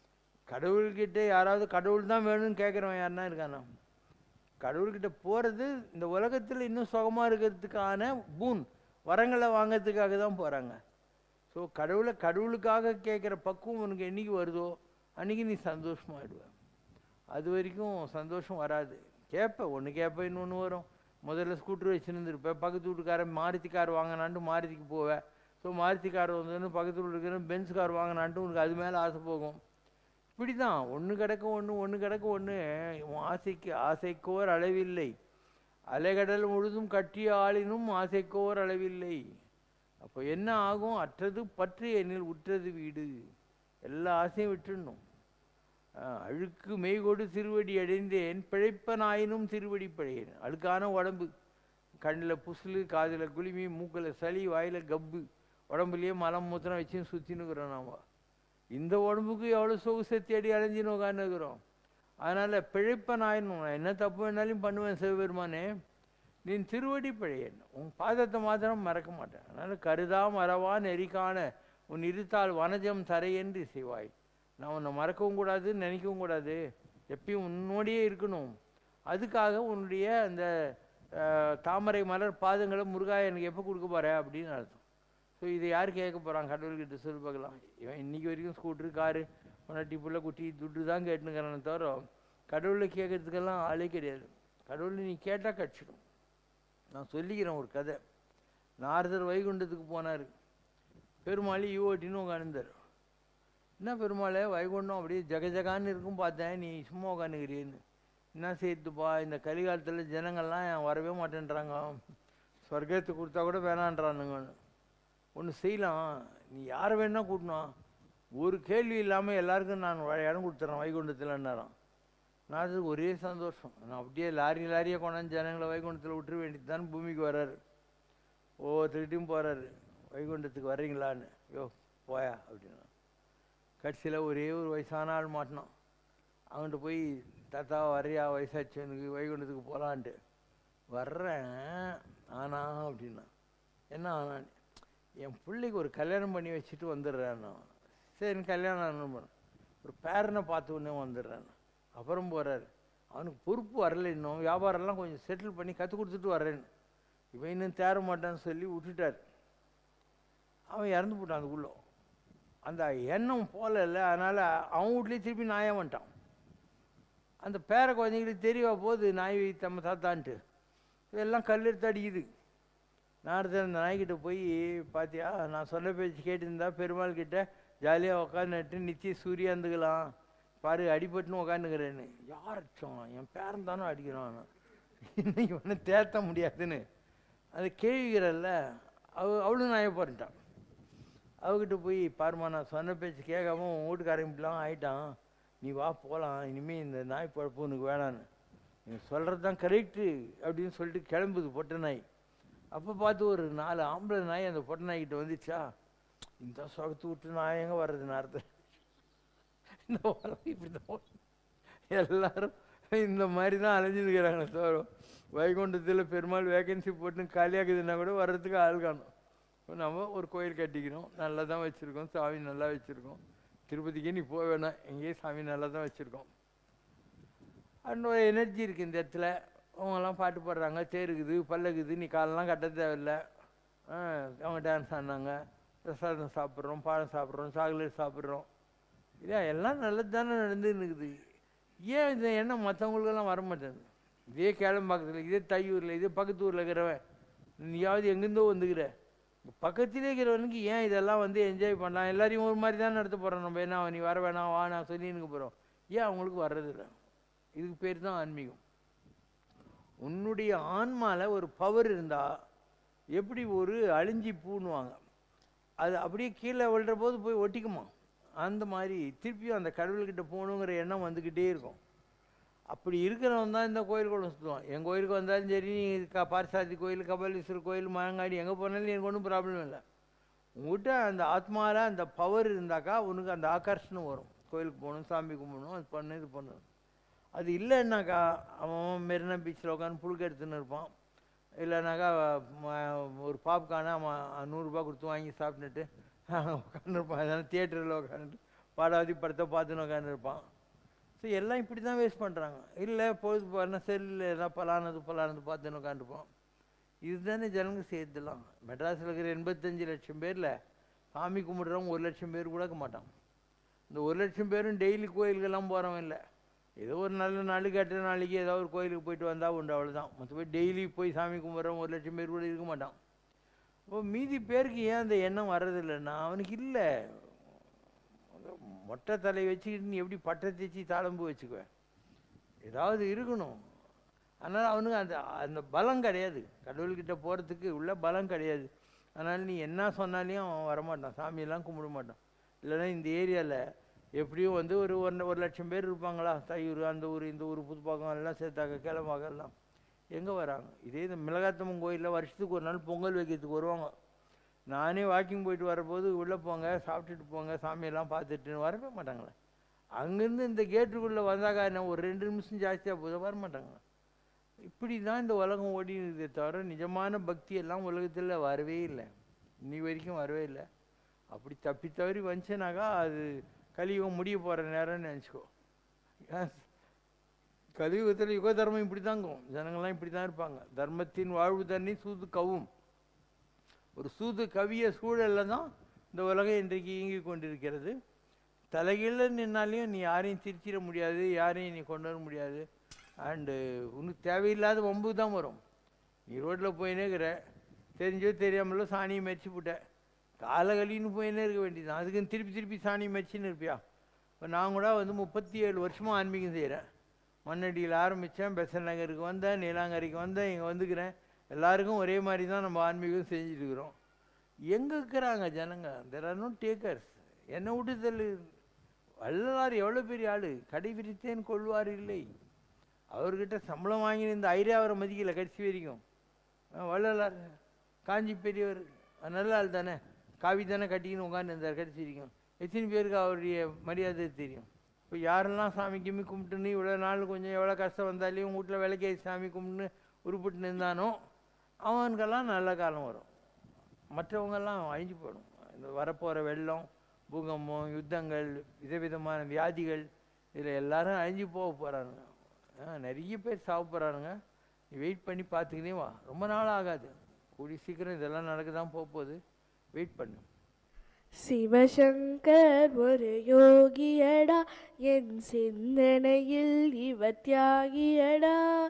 கடவுள்கிட்ட யாராவது கடவுள் தான் வேணும்னு கேட்குறவன் யாருன்னா இருக்கானா கடவுள்கிட்ட போகிறது இந்த உலகத்தில் இன்னும் சுகமாக இருக்கிறதுக்கான பூன் வரங்களை வாங்கிறதுக்காக தான் போகிறாங்க ஸோ கடவுளை கடவுளுக்காக கேட்குற பக்குவம் உனக்கு என்னைக்கு வருதோ அன்றைக்கி நீ சந்தோஷமாயிடுவ அது வரைக்கும் சந்தோஷம் வராது கேட்ப ஒன்று கேட்ப இன்னொன்று வரும் முதல்ல ஸ்கூட்டர் வச்சுருந்துருப்பேன் பக்கத்து வீட்டுக்காரன் மாருதி கார் வாங்கினான்ட்டு மாருதிக்கு போவேன் ஸோ மாருதி கார் வந்தோன்னு பக்கத்து வீட்டில் இருக்கிற பென்ஸ் கார் வாங்கினான்ட்டு உனக்கு அது மேலே ஆசை போகும் இப்படி தான் ஒன்று கிடக்க ஒன்று ஒன்று கிடக்க ஒன்று உன் ஆசைக்கு ஆசைக்கோர் அளவில்லை அலைகடல் முழுதும் கட்டிய ஆளினும் ஆசைக்கோர் அளவில்லை அப்போ என்ன ஆகும் அற்றது பற்று எண்ணில் உற்றது வீடு எல்லா ஆசையும் விட்டுடணும் ஆஹ், அழுக்கு மெய்கொடு திருவடி அடைந்தேன் பிழைப்பனாயினும் திருவடி பிழையேன் அழுக்கான உடம்பு கண்ணில் புசுலு காதில் குளிமி மூக்கில் சளி வாயில் கப்பு உடம்புலயே மலம் மூத்திரம் வச்சு சுற்றினுக்கிறோம் நாம இந்த உடம்புக்கு எவ்வளோ சொகுசை தேடி அலைஞ்சின்னு உட்காந்துக்கிறோம் அதனால் பிழைப்பனாயினும் நான் என்ன தப்பு வேணாலும் பண்ணுவேன் சிவபெருமானே நீ திருவடி பிழையன் உன் பாதத்தை மாத்திரம் மறக்க மாட்டேன் அதனால் கருதா மறவா நெறிக்கான உன் இருத்தால் வனஜம் தரையென்று செய்வாய் நான் உன்னை மறக்கவும் கூடாது நினைக்கவும் கூடாது எப்பயும் உன்னோடையே இருக்கணும் அதுக்காக உன்னுடைய அந்த அஹ், தாமரை மலர் பாதங்களை முருகா எனக்கு எப்போ கொடுக்க போற அப்படின்னு அர்த்தம் ஸோ இதை யார் கேட்க போகிறான் கடவுள்கிட்ட சொல்லி பார்க்கலாம் இவன் இன்னைக்கு வரைக்கும் ஸ்கூட்ரு காரு பொன்னாட்டி புள்ள குட்டி துட்டு தான் கேட்டுனுக்கிறானே தவிர கடவுளை கேட்கறதுக்கெல்லாம் ஆளே கிடையாது கடவுளை நீ கேட்டால் கடிச்சிடும் நான் சொல்லிக்கிறேன் ஒரு கதை நாரதர் வைகுண்டத்துக்கு போனார் பெருமாள் ஈவோட்டின்னு உட்காந்துருந்தார் என்ன பெருமாளே வைகுண்டம் அப்படியே ஜகஜகான்னு இருக்கும் பார்த்தேன் நீ சும்மா உட்காந்துக்கிறீன்னு என்ன செய்யுதுப்பா இந்த கலிகாலத்தில் ஜனங்கள்லாம் ஏன் வரவே மாட்டேன்றாங்க சொர்க்கத்தை கொடுத்தா கூட வேணான்றானுங்க ஒன்று செய்யலாம் நீ யாரை வேணா கூட்டணும் ஒரு கேள்வி இல்லாமல் எல்லாருக்கும் நான் வ- இடம் கொடுத்துட்றேன் வைகுண்டத்தில்னாராம் நான் அது ஒரே சந்தோஷம் நான் அப்படியே லாரி லாரியாக கொண்டாந்து ஜனங்களை வைகுண்டத்தில் விட்டுற வேண்டியது தான் பூமிக்கு வர்றாரு ஒவ்வொருத்தர்கிட்டையும் போகிறாரு வைகுண்டத்துக்கு வர்றீங்களான்னு யோ போயா அப்படின்னா கடைசியில் ஒரே ஒரு வயசான ஆள் மாட்டினான் அவன்கிட்ட போய் தாத்தா வர்றியா வயசாச்சு எனக்கு வைகுண்டத்துக்கு போகலான்ட்டு வர்றேன் ஆனா அப்படின்னா என்ன ஆனான்னு என் பிள்ளைக்கு ஒரு கல்யாணம் பண்ணி வச்சுட்டு வந்துடுறேன் நான் சரி கல்யாணம் பண்ண ஒரு பேரனை பார்த்த உடனே வந்துடுறேன் அப்புறம் போகிறாரு அவனுக்கு பொறுப்பு வரல இன்னும் வியாபாரம்லாம் கொஞ்சம் செட்டில் பண்ணி கற்றுக் கொடுத்துட்டு வரேன்னு இவன் இன்னும் தேர மாட்டான்னு சொல்லி விட்டுட்டார் அவன் இறந்து போட்டான் அதுக்குள்ள அந்த எண்ணம் போகல அதனால் அவன் வீட்லேயே திருப்பி நாயே வந்துட்டான் அந்த பேர குழந்தைங்களுக்கு தெரியவா போகுது நாய் தம்ம தாத்தான்ட்டு இதெல்லாம் கல் எடுத்து அடிக்குது நாரதர் அந்த நாய்கிட்ட போய் பாத்தியா நான் சொன்ன பேச்சு கேட்டிருந்தா பெருமாள் கிட்ட ஜாலியாக உக்காந்துட்டு நித்திய சூரியா இருந்துக்கலாம் பாரு அடிபட்டுன்னு உக்காந்துக்கிறேன்னு யார் அடிச்சோம் என் பேரன் தானே அடிக்கிறான் இன்னும் இவனை தேத்த முடியாதுன்னு அதை கேள்விக்கிறல்ல அவ அவளும் நாய போறட்டான் அவகிட்ட போய் பாருமா நான் சொன்ன பேச்சு கேட்காம உன் வீட்டுக்காரங்க இப்படிலாம் ஆயிட்டான் நீ வா போகலாம் இனிமேல் இந்த நாய் பழப்பு உனக்கு வேணான்னு நீ சொல்கிறது தான் கரெக்டு அப்படின்னு சொல்லிட்டு கிளம்புது பொட்டை நாய் அப்போ பார்த்து ஒரு நாலு ஆம்பளை நாய் அந்த பொட்டை நாய்கிட்ட வந்துச்சா இந்த சொகத்து விட்டு நான் எங்கே வர்றது நேரத்தில் இந்த உலகம் இப்படி தான் எல்லாரும் இந்த மாதிரி தான் அலைஞ்சிருக்கிறாங்க தவிர வைகுண்டத்தில் பெருமாள் வேகன்சி போட்டு காலியாக்குதுன்னா கூட வர்றதுக்கு ஆள் காணும் இப்ப நம்ம ஒரு கோயில் கட்டிக்கிறோம் நல்லா தான் வச்சுருக்கோம் சாமி நல்லா வச்சுருக்கோம் திருப்பதிக்கே நீ போக வேணாம் எங்கேயே சாமி நல்லா தான் வச்சுருக்கோம் அண்ட் ஒரு எனர்ஜி இருக்குது இந்த இடத்துல அவங்கெல்லாம் பாட்டு பாடுறாங்க தேருக்குது பல்லக்குது நீ காலெல்லாம் கட்ட தேவையில்ல ஆ, அவங்க டான்ஸ் ஆடினாங்க பிரசாதம் சாப்பிட்றோம் பழம் சாப்பிட்றோம் சாக்லேட் சாப்பிட்றோம் இதே எல்லாம் நல்லது தானே நடந்துன்னு இருக்குது ஏன் இந்த எண்ணம் மற்றவங்களுக்கெல்லாம் வர மாட்டேங்குது இதே கேளம்பாக்கத்தில் இதே தையூரில் இதே பக்கத்து ஊரில் இருக்கிறவன் நீயாவது எங்கேருந்தோ வந்துக்கிற பக்கத்திலே இருக்கிறவனுக்கு ஏன் இதெல்லாம் வந்து என்ஜாய் பண்ணலாம் எல்லாரையும் ஒரு மாதிரி தான் நடத்த போகிறோம் நம்ம என்ன நீ வர வேணாம் வா நான் சொல்லின்னு போகிறோம் ஏன் அவங்களுக்கு வர்றதில்லை இதுக்கு பேர் தான் ஆன்மீகம் உன்னுடைய ஆன்மால ஒரு பவர் இருந்தா எப்படி ஒரு அழிஞ்சி பூணுவாங்க அது அப்படியே கீழே விழுற போது போய் ஒட்டிக்குமா அந்த மாதிரி திருப்பியும் அந்த கடவுள்கிட்ட போகணுங்கிற எண்ணம் வந்துக்கிட்டே இருக்கும் அப்படி இருக்கிறவன் தான் இந்த கோயிலுக்குள்ள சுற்றுவான் என் கோயிலுக்கு வந்தாலும் சரி நீ க பார்சாதி கோயில் கபாலீஸ்வரர் கோயில் மழங்காடி எங்கே போனாலும் எனக்கு ஒன்றும் ப்ராப்ளம் இல்லை உங்ககிட்ட அந்த ஆத்மாவில் அந்த பவர் இருந்தாக்கா உனக்கு அந்த ஆகர்ஷணம் வரும் கோயிலுக்கு போகணும் சாமி கும்பிடணும் அது பண்ணு இது பண்ணணும் அது இல்லைன்னாக்கா அவன் மெரினா பீச்சில் உட்காந்து புழுக்க எடுத்துன்னு இருப்பான் இல்லைனாக்கா ம- ஒரு பாப்கார்னை அவன் நூறுரூபா கொடுத்து வாங்கி சாப்பிட்டுட்டு உட்காந்துருப்பான் அதனால் தியேட்டரில் உட்காந்துட்டு பாடாவதி படத்தை பார்த்துன்னு உட்காந்துருப்பான் ஸோ எல்லாம் இப்படி தான் வேஸ்ட் பண்ணுறாங்க இல்லை பொழுது போனால் செல்லில் எதாவது பலானது பலானது பார்த்துன்னு உட்காந்துருப்போம் இதுதானே ஜனங்க செய்யறதெல்லாம் மெட்ராஸில் இருக்கிற எண்பத்தஞ்சு லட்சம் பேரில் சாமி கும்பிடுறவங்க ஒரு லட்சம் பேர் கூட இருக்க மாட்டான் இந்த ஒரு லட்சம் பேரும் டெய்லி கோயிலுக்கெல்லாம் போகிறவன் இல்லை ஏதோ ஒரு நல்ல நாள் கெட்ட நாளைக்கு ஏதோ ஒரு கோயிலுக்கு போயிட்டு வந்தால் உண்டு அவ்வளோதான் மற்றபடி டெய்லி போய் சாமி கும்பிட்றவன் ஒரு லட்சம் பேர் கூட இருக்க மாட்டான் இப்போ மீதி பேருக்கு ஏன் அந்த எண்ணம் வர்றதில்லைன்னா அவனுக்கு இல்லை மொட்டை தலை வச்சுக்கிட்டு நீ எப்படி பட்டை தேய்ச்சி தாளம்பு வச்சுக்குவ ஏதாவது இருக்கணும் அதனால் அவனுக்கு அந்த அந்த பலம் கிடையாது கடவுள்கிட்ட போகிறதுக்கு உள்ள பலம் கிடையாது அதனால் நீ என்ன சொன்னாலையும் அவன் வரமாட்டான் சாமியெல்லாம் கும்பிட மாட்டான் இல்லைன்னா இந்த ஏரியாவில் எப்படியும் வந்து ஒரு ஒன்று ஒரு லட்சம் பேர் இருப்பாங்களா தையூர் அந்த ஊர் இந்த ஊர் புதுப்பாக்கம் எல்லாம் சேர்த்தாக்க கிளம்பாக்கம் எல்லாம் எங்கே வராங்க இதே இந்த மிளகாத்தம்மன் கோயிலில் வருஷத்துக்கு ஒரு நாள் பொங்கல் வைக்கிறதுக்கு வருவாங்க நானே வாக்கிங் போயிட்டு வரும்போது உள்ளே போங்க சாப்பிட்டுட்டு போங்க சாமியெல்லாம் பார்த்துட்டு வரவே மாட்டாங்களே அங்கேருந்து இந்த கேட்டுக்குள்ளே வந்தாக்கா என்ன ஒரு ரெண்டு நிமிஷம் ஜாஸ்தியாக போதும் வர மாட்டாங்க இப்படி தான் இந்த உலகம் ஓடி இருக்குதே தவிர நிஜமான பக்தி எல்லாம் உலகத்தில் வரவே இல்லை இன்னி வரைக்கும் வரவே இல்லை அப்படி தப்பி தவறி வந்துச்சுனாக்கா அது கலியுகம் முடிய போகிற நேரம்னு நினச்சிக்கோ கலியுகத்தில் யுக தர்மம் இப்படி தாங்கும் ஜனங்கள்லாம் இப்படி தான் இருப்பாங்க தர்மத்தின் வாழ்வு தண்ணி சூது கவும் ஒரு சூது கவிய சூழல்ல தான் இந்த உலகம் இன்றைக்கு இயங்கிக் கொண்டிருக்கிறது தலைகீழ நின்னாலையும் நீ யாரையும் திருச்சிட முடியாது யாரையும் நீ கொண்டு வர முடியாது அண்டு உனக்கு தேவையில்லாத வம்பு தான் வரும் நீ ரோட்டில் போயினே இருக்கிற தெரிஞ்சோ தெரியாமலோ சாணியை மறிச்சு போட்ட காலகலின்னு போயினே இருக்க வேண்டியதுதான் அதுக்குன்னு திருப்பி திருப்பி சாணியை மறிச்சுன்னு இருப்பியா இப்போ நான் கூட வந்து முப்பத்தி ஏழு வருஷமாக ஆன்மீகம் செய்கிறேன் மண்ணடியில் ஆரம்பித்தேன் பெசன் நகருக்கு வந்தேன் நீலாங்கரைக்கு வந்தேன் இங்கே வந்துக்கிறேன் எல்லாருக்கும் ஒரே மாதிரி தான் நம்ம ஆன்மீகம் செஞ்சுட்டு இருக்கிறோம் எங்கே இருக்கிறாங்க ஜனங்க தெர் ஆர் நோ டேக்கர்ஸ் என்னை விட்டு தள்ளு வள்ளலார் எவ்வளோ பெரிய ஆள் கடை விரித்தேன் கொள்வார் இல்லை அவர்கிட்ட சம்பளம் வாங்கி இந்த ஐரியாவரை மதிக்கல கடைசி வரைக்கும் அஹ் வள்ளலார் காஞ்சி பெரியவர் அஹ் நல்ல ஆள் தானே காவி தானே கட்டிக்கின்னு உட்காந்து இருந்தார் கடைசி வரைக்கும் எத்தனை பேருக்கு அவருடைய மரியாதை தெரியும் இப்போ யாரெல்லாம் சாமி கிமி கும்பிட்டுன்னு இவ்வளோ நாள் கொஞ்சம் எவ்வளோ கஷ்டம் வந்தாலையும் வீட்டில் விளக்கே சாமி கும்பிட்டுன்னு உருப்பிட்டு நின்றானோ அவனுக்கெல்லாம் நல்ல காலம் வரும் மற்றவங்கெல்லாம் அழிஞ்சு போயிடும் இந்த வரப்போகிற வெள்ளம் பூகம்பம் யுத்தங்கள் விதவிதமான வியாதிகள் இதில் எல்லாரும் அழிஞ்சு போக போகிறானுங்க நிறைய பேர் சாவ போகிறானுங்க நீ வெயிட் பண்ணி பார்த்துக்கினே வா ரொம்ப நாள் ஆகாது கூடி சீக்கிரம் இதெல்லாம் நடக்க தான் போக போகுது வெயிட் பண்ணு சிவசங்கர் ஒரு யோகியடா என் சிந்தனையில் இவர் தியாகியடா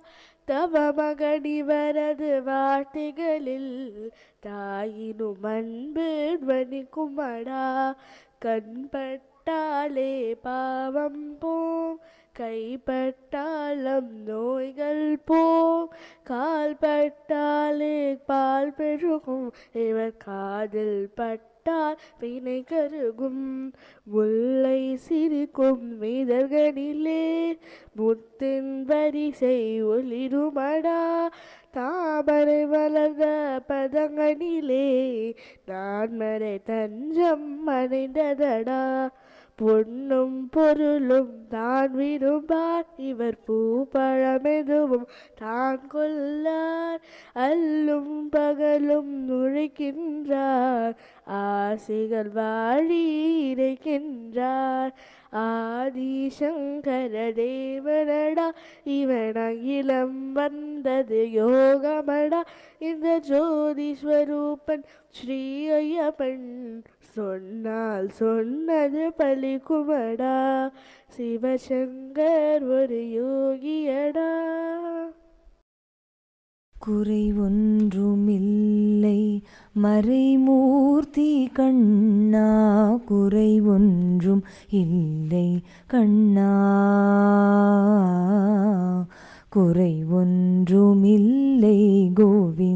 தவ மகனிவரது வார்த்தைகளில் தாயினும் அன்பு துவனிக்குமடா கண்பட்டாலே பாவம் போம் கைப்பட்டாலம் நோய்கள் போம் கால்பட்டாலே பால் பெருகும் இவர் காதில் பட்டால் வினை கருகும் முல்லை சிரிக்கும் மீதர்களிலே முத்தின் வரிசை ஒளிருமடா தாமரை வளர்ந்த பதங்களிலே நான் மறை தஞ்சம் அடைந்ததடா பொன்னும் பொருளும் தான் விரும்பார் இவர் பூ பழமெதுவும் தான் கொல்லார் அல்லும் பகலும் நுழைக்கின்றார் ஆசைகள் வாழி இறைக்கின்றார் ஆதிசங்கர தேவனடா இவன் அகிலம் வந்தது யோகமடா இந்த ஜோதி ஸ்வரூபன் ஸ்ரீ ஐயப்பன் சொன்னால் சொன்னது பலிக்குமடா சிவசங்கர் ஒரு யோகியடா குறை ஒன்றுமில்லை மறைமூர்த்தி கண்ணா குறை ஒன்றும் இல்லை கண்ணா குறை ஒன்றுமில்லை கோவிந்தா